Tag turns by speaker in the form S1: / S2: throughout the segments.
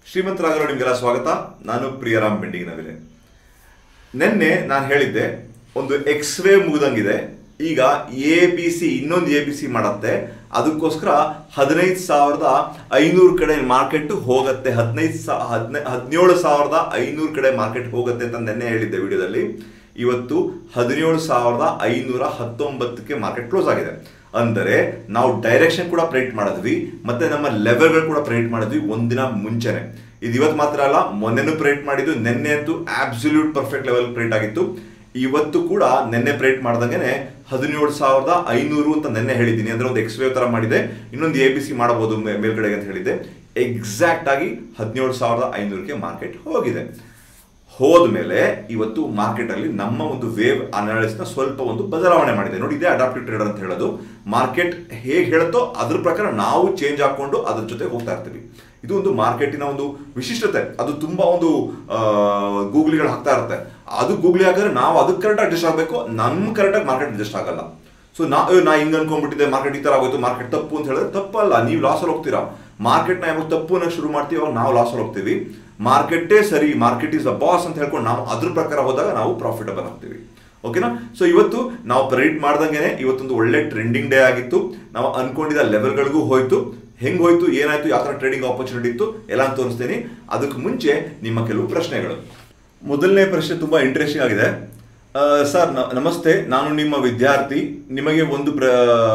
S1: ಶ್ರೀಮಂತರಾಗಲು ನಿಮಗೆಲ್ಲ ಸ್ವಾಗತ ನಾನು ಪ್ರಿಯರಾಮ್ ಬೆಂಡಿಗಿನವಿಲೆ ನಿನ್ನೆ ನಾನು ಹೇಳಿದ್ದೆ ಒಂದು ಎಕ್ಸ್ ರೇ ಮುಗ್ದಂಗಿದೆ ಈಗ ಎ ಬಿ ಸಿ ಇನ್ನೊಂದು ಎ ಬಿ ಸಿ ಮಾಡತ್ತೆ ಅದಕ್ಕೋಸ್ಕರ ಹದಿನೈದು ಸಾವಿರದ ಐನೂರು ಕಡೆ ಮಾರ್ಕೆಟ್ ಹೋಗುತ್ತೆ ಹದಿನೈದು ಸಾ ಹದಿನೈ ಹದಿನೇಳು ಸಾವಿರದ ಐನೂರು ಕಡೆ ಮಾರ್ಕೆಟ್ ಹೋಗುತ್ತೆ ಅಂತ ನಿನ್ನೆ ಹೇಳಿದ್ದೆ ವಿಡಿಯೋದಲ್ಲಿ ಇವತ್ತು ಹದಿನೇಳು ಸಾವಿರದ ಐನೂರ ಹತ್ತೊಂಬತ್ತಕ್ಕೆ ಮಾರ್ಕೆಟ್ ಕ್ಲೋಸ್ ಆಗಿದೆ ಅಂದರೆ ನಾವು ಡೈರೆಕ್ಷನ್ ಕೂಡ ಪ್ರೇಟ್ ಮಾಡಿದ್ವಿ ಮತ್ತೆ ನಮ್ಮ ಲೆವೆಲ್ಗಳು ಕೂಡ ಪ್ರೇಟ್ ಮಾಡಿದ್ವಿ ಒಂದಿನ ಮುಂಚೆನೆ ಇದು ಇವತ್ತು ಮಾತ್ರ ಅಲ್ಲ ಮೊನ್ನೆನೂ ಪ್ರೇಟ್ ಮಾಡಿದ್ದು ನಿನ್ನೆ ಅಂತೂ ಆಬ್ಸಲ್ಯೂಟ್ ಪರ್ಫೆಕ್ಟ್ ಲೆವೆಲ್ ಪ್ರೇಟ್ ಆಗಿತ್ತು ಇವತ್ತು ಕೂಡ ನಿನ್ನೆ ಪ್ರೇಟ್ ಮಾಡ್ದಂಗೆ ಹದಿನೇಳು ಸಾವಿರದ ಐನೂರು ಅಂತ ನಿನ್ನೆ ಹೇಳಿದ್ದೀನಿ ಅಂದ್ರೆ ಒಂದು ಎಕ್ಸ್ ವೇವ್ ತರ ಮಾಡಿದೆ ಇನ್ನೊಂದು ಎ ಬಿ ಸಿ ಮಾಡಬಹುದು ಮೇ- ಮೇಲ್ಗಡೆಗೆ ಅಂತ ಹೇಳಿದ್ದೆ ಎಕ್ಸಾಕ್ಟ್ ಆಗಿ ಹದಿನೇಳು ಸಾವಿರದ ಐನೂರಕ್ಕೆ ಮಾರ್ಕೆಟ್ ಹೋಗಿದೆ ಹೋದ್ಮೇಲೆ ಇವತ್ತು ಮಾರ್ಕೆಟ್ ಅಲ್ಲಿ ನಮ್ಮ ಒಂದು ವೇವ್ ಅನಾಲಿಸ್ ನ ಸ್ವಲ್ಪ ಒಂದು ಬದಲಾವಣೆ ಮಾಡಿದೆ ನೋಡಿ ಇದೇ ಅಡಾಪ್ಟಿವ್ ಟ್ರೇಡರ್ ಅಂತ ಹೇಳೋದು ಮಾರ್ಕೆಟ್ ಹೇಗೆ ಹೇಳುತ್ತೋ ಅದ್ರ ಪ್ರಕಾರ ನಾವು ಚೇಂಜ್ ಹಾಕೊಂಡು ಅದ್ರ ಜೊತೆ ಹೋಗ್ತಾ ಇರ್ತೀವಿ ಇದು ಒಂದು ಮಾರ್ಕೆಟಿನ ಒಂದು ವಿಶಿಷ್ಟತೆ ಅದು ತುಂಬಾ ಒಂದು ಗೂಗ್ಲಿಗಳು ಹಾಕ್ತಾ ಇರುತ್ತೆ ಅದು ಗೂಗ್ಲಿ ಹಾಕಿದ್ರೆ ನಾವು ಅದಕ್ಕೆ ಕರೆಕ್ಟ್ ಅಡ್ಜಸ್ಟ್ ಆಗಬೇಕು ನಮ್ಮ ಕರೆಕ್ಟಾಗಿ ಮಾರ್ಕೆಟ್ ಅಡ್ಜಸ್ಟ್ ಆಗಲ್ಲ ಸೊ ನಾ ಏ, ನಾ ಹಿಂಗ್ ಅನ್ಕೊಂಡ್ಬಿಟ್ಟಿದ್ದೆ ಮಾರ್ಕೆಟ್ ಈ ತರ ಆಗೋಯ್ತು ಮಾರ್ಕೆಟ್ ತಪ್ಪು ಅಂತ ಹೇಳಿದ್ರೆ ತಪ್ಪಲ್ಲ ನೀವು ಲಾಸಲ್ಲಿ ಹೋಗ್ತೀರಾ ಮಾರ್ಕೆಟ್ನ ಯಾವಾಗ ತಪ್ಪು ಅನ್ನೋಕೆ ಶುರು ಮಾಡ್ತೀವಿ ಅವಾಗ ನಾವು ಲಾಸಲ್ಲಿ ಹೋಗ್ತೀವಿ ಮಾರ್ಕೆಟೇ ಸರಿ ಮಾರ್ಕೆಟ್ ಇಸ್ ಅ ಬಾಸ್ ಅಂತ ಹೇಳ್ಕೊಂಡು ನಾವು ಅದ್ರ ಪ್ರಕಾರ ಹೋದಾಗ ನಾವು ಪ್ರಾಫಿಟಬಲ್ ಆಗ್ತೀವಿ ಓಕೆನಾ ಸೊ ಇವತ್ತು ನಾವು ಪ್ರೆಡಿಕ್ಟ್ ಮಾಡ್ದಂಗೆನೆ ಇವತ್ತೊಂದು ಒಳ್ಳೆ ಟ್ರೆಂಡಿಂಗ್ ಡೇ ಆಗಿತ್ತು ನಾವು ಅನ್ಕೊಂಡಿದ್ದ ಲೆವೆಲ್ಗಳಿಗೂ ಹೋಯ್ತು ಹೆಂಗ್ ಹೋಯ್ತು ಏನಾಯ್ತು ಯಾವ ಥರ ಟ್ರೇಡಿಂಗ್ ಆಪರ್ಚುನಿಟಿ ಇತ್ತು ಎಲ್ಲ ಅಂತ ತೋರಿಸ್ತೀನಿ ಅದಕ್ಕೆ ಮುಂಚೆ ನಿಮ್ಮ ಕೆಲವು ಪ್ರಶ್ನೆಗಳು ಮೊದಲನೇ ಪ್ರಶ್ನೆ ತುಂಬಾ ಇಂಟ್ರೆಸ್ಟಿಂಗ್ ಆಗಿದೆ ಆ, ಸರ್ ನ- ನಮಸ್ತೆ ನಾನು ನಿಮ್ಮ ವಿದ್ಯಾರ್ಥಿ ನಿಮಗೆ ಒಂದು ಪ್ರ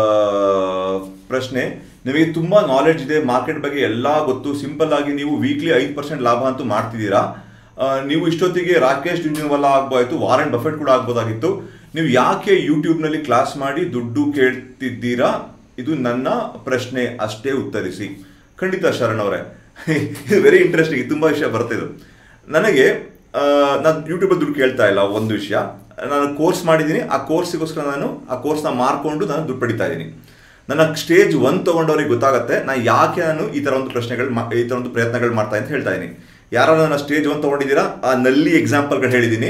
S1: ಪ್ರಶ್ನೆ ನಿಮಗೆ ತುಂಬಾ ನಾಲೆಡ್ಜ್ ಇದೆ ಮಾರ್ಕೆಟ್ ಬಗ್ಗೆ ಎಲ್ಲ ಗೊತ್ತು ಸಿಂಪಲ್ ಆಗಿ ನೀವು ವೀಕ್ಲಿ ಐದು ಪರ್ಸೆಂಟ್ ಲಾಭ ಅಂತೂ ಮಾಡ್ತಿದ್ದೀರಾ ಆ, ನೀವು ಇಷ್ಟೊತ್ತಿಗೆ ರಾಕೇಶ್ ಜುಂಜುನ್ವಾಲಾ ಆಗ್ಬೋದಾಯ್ತು ವಾರೆನ್ ಬಫೆಟ್ ಕೂಡ ಆಗ್ಬೋದಾಗಿತ್ತು ನೀವು ಯಾಕೆ ಯೂಟ್ಯೂಬ್ನಲ್ಲಿ ಕ್ಲಾಸ್ ಮಾಡಿ ದುಡ್ಡು ಕೇಳ್ತಿದ್ದೀರಾ ಇದು ನನ್ನ ಪ್ರಶ್ನೆ ಅಷ್ಟೇ ಉತ್ತರಿಸಿ ಖಂಡಿತ ಶರಣ್ ಅವರೇ ಇದು ವೆರಿ ಇಂಟ್ರೆಸ್ಟಿಂಗ್ ತುಂಬ ವಿಷಯ ಬರ್ತಿದ್ದು ನನಗೆ ಆ, ನಾನು ಯೂಟ್ಯೂಬಲ್ಲಿ ದುಡ್ಡು ಕೇಳ್ತಾ ಇಲ್ಲ ಒಂದು ವಿಷಯ ನಾನು ಕೋರ್ಸ್ ಮಾಡಿದ್ದೀನಿ ಆ ಕೋರ್ಸಿಗೋಸ್ಕರ ನಾನು ಆ ಕೋರ್ಸ್ನ ಮಾರ್ಕೊಂಡು ನಾನು ದುಡ್ಡು ಪಡಿತಾ ಇದ್ದೀನಿ ನನ್ನ ಸ್ಟೇಜ್ ಒನ್ ತೊಗೊಂಡವ್ರಿಗೆ ಗೊತ್ತಾಗುತ್ತೆ ನಾನು ಯಾಕೆ ನಾನು ಈ ಥರ ಒಂದು ಪ್ರಶ್ನೆಗಳು ಮಾ- ಈ ಥರ ಒಂದು ಪ್ರಯತ್ನಗಳು ಮಾಡ್ತಾ ಅಂತ ಹೇಳ್ತಾ ಇದ್ದೀನಿ ಯಾರು ನನ್ನ ಸ್ಟೇಜ್ ಒನ್ ತೊಗೊಂಡಿದ್ದೀರಾ ಆ ನಲ್ಲಿ ಎಕ್ಸಾಂಪಲ್ಗಳು ಹೇಳಿದ್ದೀನಿ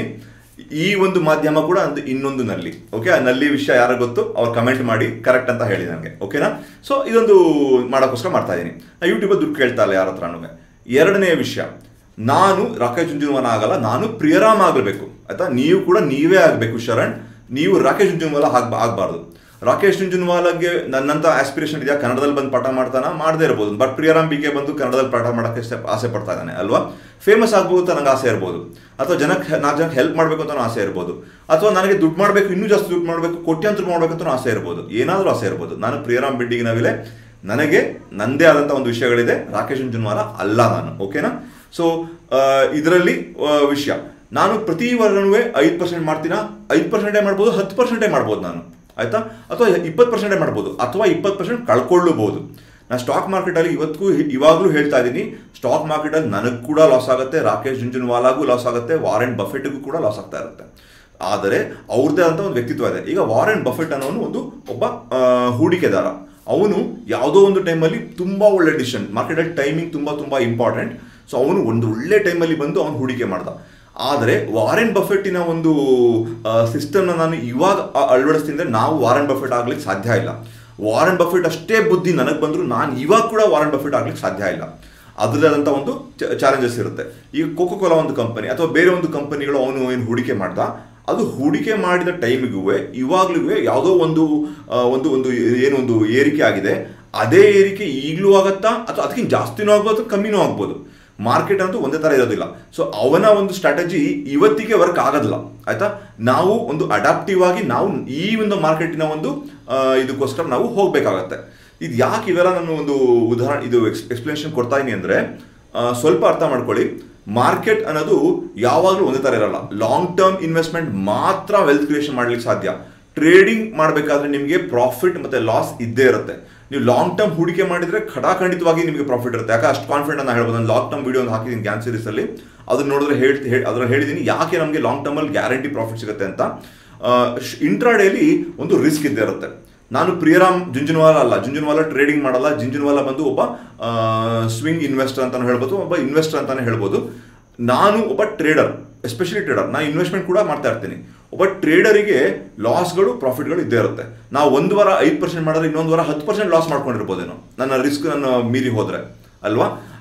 S1: ಈ ಒಂದು ಮಾಧ್ಯಮ ಕೂಡ ಒಂದು ಇನ್ನೊಂದು ನಲ್ಲಿ ಓಕೆ ಆ ನಲ್ಲಿ ವಿಷಯ ಯಾರು ಗೊತ್ತು ಅವ್ರು ಕಮೆಂಟ್ ಮಾಡಿ ಕರೆಕ್ಟ್ ಅಂತ ಹೇಳಿ ನನಗೆ ಓಕೆನಾ ಸೊ ಇದೊಂದು ಮಾಡೋಕ್ಕೋಸ್ಕರ ಮಾಡ್ತಾ ಇದ್ದೀನಿ ನಾ ಯೂಟ್ಯೂಬಲ್ಲಿ ದುಡ್ಡು ಕೇಳ್ತಾ ಇಲ್ಲ ಯಾರ ಹತ್ರನೂ ಎರಡನೇ ವಿಷಯ ನಾನು ರಾಕೇಶ್ ಜುಂಜುನ್ವಾಲ ಆಗಲ್ಲ ನಾನು ಪ್ರಿಯರಾಮ್ ಆಗಬೇಕು ಆಯ್ತಾ ನೀವು ಕೂಡ ನೀವೇ ಆಗಬೇಕು ಶರಣ್ ನೀವು ರಾಕೇಶ್ ಜುಂಜುನ್ವಾಲ ಆಗ್ ಆಗಬಾರ್ದು ರಾಕೇಶ್ ಜುಂಜುನ್ವಾಲಾಗೆ ನನ್ನಂತ ಆಸ್ಪಿರೇಷನ್ ಇದೆಯಾ ಕನ್ನಡದಲ್ಲಿ ಬಂದು ಪಾಠ ಮಾಡ್ತಾನ ಮಾಡದೇ ಇರ್ಬೋದು ಬಟ್ ಪ್ರಿಯರಾಮ್ ಬಿಗೆ ಬಂದು ಕನ್ನಡದಲ್ಲಿ ಪಾಠ ಮಾಡೋಕ್ಕೆ ಸ್ಟೆಪ್ ಆಸೆ ಪಡ್ತಾ ಇದ್ದಾನೆ ಅಲ್ವಾ ಫೇಮಸ್ ಆಗ್ಬೋದು ಅಂತ ನಂಗೆ ಆಸೆ ಇರ್ಬೋದು ಅಥವಾ ಜನಕ್ಕೆ ನಾಲ್ಕು ಜನಕ್ಕೆ ಹೆಲ್ಪ್ ಮಾಡಬೇಕು ಅಂತ ಆಸೆ ಇರ್ಬೋದು ಅಥವಾ ನನಗೆ ದುಡ್ಡು ಮಾಡಬೇಕು ಇನ್ನೂ ಜಾಸ್ತಿ ದುಡ್ಡು ಮಾಡಬೇಕು ಕೋಟ್ಯಾಂತರ ಮಾಡಬೇಕು ಅಂತ ಆಸೆ ಇರ್ಬೋದು ಏನಾದರೂ ಆಸೆ ಇರ್ಬೋದು ನಾನು ಪ್ರಿಯರಾಮ್ ಬಿಡ್ಡಿಗೆ ನಾವಿಲೆ ನನಗೆ ನಂದೇ ಆದಂಥ ಒಂದು ವಿಷಯಗಳಿದೆ ರಾಕೇಶ್ ಜುನ್ವಾಲ ಅಲ್ಲ ನಾನು ಓಕೆನಾ ಸೊ ಇದರಲ್ಲಿ ವಿಷಯ ನಾನು ಪ್ರತಿ ವಾರನೂ ಐದು ಪರ್ಸೆಂಟ್ ಮಾಡ್ತೀನ ಐದು ಪರ್ಸೆಂಟೇ ಮಾಡ್ಬೋದು ಹತ್ತು ಪರ್ಸೆಂಟೇ ಮಾಡ್ಬೋದು ನಾನು ಆಯ್ತಾ ಅಥವಾ ಇಪ್ಪತ್ತು ಪರ್ಸೆಂಟೇ ಮಾಡ್ಬೋದು ಅಥವಾ ಇಪ್ಪತ್ತು ಪರ್ಸೆಂಟ್ ಕಳ್ಕೊಳ್ಳಬಹುದು ನಾನು ಸ್ಟಾಕ್ ಮಾರ್ಕೆಟಲ್ಲಿ ಇವತ್ತಿಗೂ ಇವಾಗಲೂ ಹೇಳ್ತಾ ಇದ್ದೀನಿ ಸ್ಟಾಕ್ ಮಾರ್ಕೆಟಲ್ಲಿ ನನಗೆ ಕೂಡ ಲಾಸ್ ಆಗುತ್ತೆ ರಾಕೇಶ್ ಜುಂಜುನ್ವಾಲಾಗೂ ಲಾಸ್ ಆಗುತ್ತೆ ವಾರೆನ್ ಬಫೆಟ್ಗೂ ಕೂಡ ಲಾಸ್ ಆಗ್ತಾ ಇರುತ್ತೆ ಆದರೆ ಅವ್ರದ್ದೇ ಆದಂಥ ಒಂದು ವ್ಯಕ್ತಿತ್ವ ಇದೆ ಈಗ ವಾರೆನ್ ಬಫೆಟ್ ಅನ್ನೋನು ಒಂದು ಒಬ್ಬ ಆ, ಹೂಡಿಕೆದಾರ ಅವನು ಯಾವುದೋ ಒಂದು ಟೈಮಲ್ಲಿ ತುಂಬ ಒಳ್ಳೆ ಡಿಸಿಷನ್ ಮಾರ್ಕೆಟಲ್ಲಿ ಟೈಮಿಂಗ್ ತುಂಬ ತುಂಬ ಇಂಪಾರ್ಟೆಂಟ್ ಸೊ ಅವನು ಒಂದು ಒಳ್ಳೆ ಟೈಮಲ್ಲಿ ಬಂದು ಅವನು ಹೂಡಿಕೆ ಮಾಡ್ದ ಆದರೆ ವಾರೆನ್ ಬಫೆಟ್ಟಿನ ಒಂದು ಸಿಸ್ಟಮ್ನ ನಾನು ಇವಾಗ ಅ- ಅಳವಡಿಸ್ತೀನಿ ಅಂದ್ರೆ ನಾವು ವಾರೆನ್ ಬಫೆಟ್ ಆಗ್ಲಿಕ್ಕೆ ಸಾಧ್ಯ ಇಲ್ಲ ವಾರೆನ್ ಬಫೆಟ್ ಅಷ್ಟೇ ಬುದ್ಧಿ ನನಗೆ ಬಂದರೂ ನಾನು ಇವಾಗ ಕೂಡ ವಾರೆನ್ ಬಫೆಟ್ ಆಗ್ಲಿಕ್ಕೆ ಸಾಧ್ಯ ಇಲ್ಲ ಅದರದಾದಂಥ ಒಂದು ಚಾಲೆಂಜಸ್ ಇರುತ್ತೆ ಈಗ ಕೋಕೋ ಕೋಲಾ ಒಂದು ಕಂಪನಿ ಅಥವಾ ಬೇರೆ ಒಂದು ಕಂಪನಿಗಳು ಅವನು ಏನು ಹೂಡಿಕೆ ಮಾಡ್ದ ಅದು ಹೂಡಿಕೆ ಮಾಡಿದ ಟೈಮಿಗೂ ಇವಾಗ್ಲೂ ಯಾವುದೋ ಒಂದು ಆ, ಒಂದು ಒಂದು ಏನು ಒಂದು ಏರಿಕೆ ಆಗಿದೆ ಅದೇ ಏರಿಕೆ ಈಗಲೂ ಆಗತ್ತಾ ಅಥವಾ ಅದಕ್ಕಿಂತ ಜಾಸ್ತಿನೂ ಆಗ್ಬೋದು ಕಮ್ಮಿನೂ ಆಗ್ಬೋದು ಮಾರ್ಕೆಟ್ ಅಂತೂ ಒಂದೇ ಥರ ಇರೋದಿಲ್ಲ ಸೊ ಅವನ ಒಂದು ಸ್ಟ್ರಾಟಜಿ ಇವತ್ತಿಗೆ ವರ್ಕ್ ಆಗೋದಿಲ್ಲ ಆಯ್ತಾ ನಾವು ಒಂದು ಅಡಾಪ್ಟಿವ್ ಆಗಿ ನಾವು ಈ ಒಂದು ಮಾರ್ಕೆಟಿನ ಒಂದು ಆ, ಇದಕ್ಕೋಸ್ಕರ ನಾವು ಹೋಗಬೇಕಾಗತ್ತೆ ಇದು ಯಾಕೆ ಇವೆಲ್ಲ ನಾನು ಒಂದು ಉದಾಹರಣೆ ಇದು ಎಕ್ಸ್ಪ್ಲನೇಷನ್ ಕೊಡ್ತಾ ಇದೀನಿ ಅಂದರೆ ಸ್ವಲ್ಪ ಅರ್ಥ ಮಾಡ್ಕೊಳ್ಳಿ ಮಾರ್ಕೆಟ್ ಅನ್ನೋದು ಯಾವಾಗಲೂ ಒಂದೇ ಥರ ಇರಲ್ಲ ಲಾಂಗ್ ಟರ್ಮ್ ಇನ್ವೆಸ್ಟ್ಮೆಂಟ್ ಮಾತ್ರ ವೆಲ್ತ್ ಕ್ರಿಯೇಷನ್ ಮಾಡ್ಲಿಕ್ಕೆ ಸಾಧ್ಯ ಟ್ರೇಡಿಂಗ್ ಮಾಡಬೇಕಾದ್ರೆ ನಿಮಗೆ ಪ್ರಾಫಿಟ್ ಮತ್ತೆ ಲಾಸ್ ಇದ್ದೇ ಇರುತ್ತೆ ನೀವು ಲಾಂಗ್ ಟರ್ಮ್ ಹೂಡಿಕೆ ಮಾಡಿದ್ರೆ ಖಡಾಖಂಡಿತವಾಗಿ ನಿಮಗೆ ಪ್ರಾಫಿಟ್ ಇರುತ್ತೆ ಯಾಕೆ ಅಷ್ಟು ಕಾನ್ಫಿಡೆಂಟ್ ನಾನು ಹೇಳ್ಬೋದು ನಾನು ಲಾಂಗ್ ಟರ್ಮ್ ವಿಡಿಯೋ ಒಂದು ಹಾಕಿದ್ದೀನಿ ಗ್ಯಾನ್ ಸೀರೀಸ್ ಅಲ್ಲಿ ಅದನ್ನ ನೋಡಿದ್ರೆ ಹೇಳ್ತಿ ಹೇಳಿ ಅದ್ರಲ್ಲಿ ಹೇಳಿದ್ದೀನಿ ಯಾಕೆ ನಮಗೆ ಲಾಂಗ್ ಟರ್ಮಲ್ಲಿ ಗ್ಯಾರಂಟಿ ಪ್ರಾಫಿಟ್ ಸಿಗುತ್ತೆ ಅಂತ ಇಂಟ್ರಾಡೇಲಿ ಒಂದು ರಿಸ್ಕ್ ಇದ್ದೇ ಇರುತ್ತೆ ನಾನು ಪ್ರಿಯರಾಮ್ ಜುಂಜುನ್ವಾಲ ಅಲ್ಲ ಜುಂಜುನ್ವಾಲ ಟ್ರೇಡಿಂಗ್ ಮಾಡಲ್ಲ ಜುಂಜುನ್ವಾಲ ಬಂದು ಒಬ್ಬ ಸ್ವಿಂಗ್ ಇನ್ವೆಸ್ಟರ್ ಅಂತಾನು ಹೇಳ್ಬೋದು ಒಬ್ಬ ಇನ್ವೆಸ್ಟರ್ ಅಂತಾನೆ ಹೇಳ್ಬೋದು ನಾನು ಒಬ್ಬ ಟ್ರೇಡರ್ ಎಸ್ಪೆಷಲಿ ಟ್ರೇಡರ್ ನಾನು ಇನ್ವೆಸ್ಟ್ಮೆಂಟ್ ಕೂಡ ಮಾಡ್ತಾ ಇರ್ತೀನಿ ಒಬ್ಬ ಟ್ರೇಡರಿಗೆ ಲಾಸ್ಗಳು ಪ್ರಾಫಿಟ್ಗಳು ಇದ್ದೇ ಇರುತ್ತೆ ನಾವು ಒಂದು ವಾರ ಐದು ಪರ್ಸೆಂಟ್ ಮಾಡಿದ್ರೆ ಇನ್ನೊಂದು ವಾರ ಹತ್ತು ಪರ್ಸೆಂಟ್ ಲಾಸ್ ಮಾಡ್ಕೊಂಡಿರ್ಬೋದೇನೋ ನನ್ನ ರಿಸ್ಕ್ ನನ್ನ ಮೀರಿ ಹೋದ್ರೆ ಅಲ್ವಾ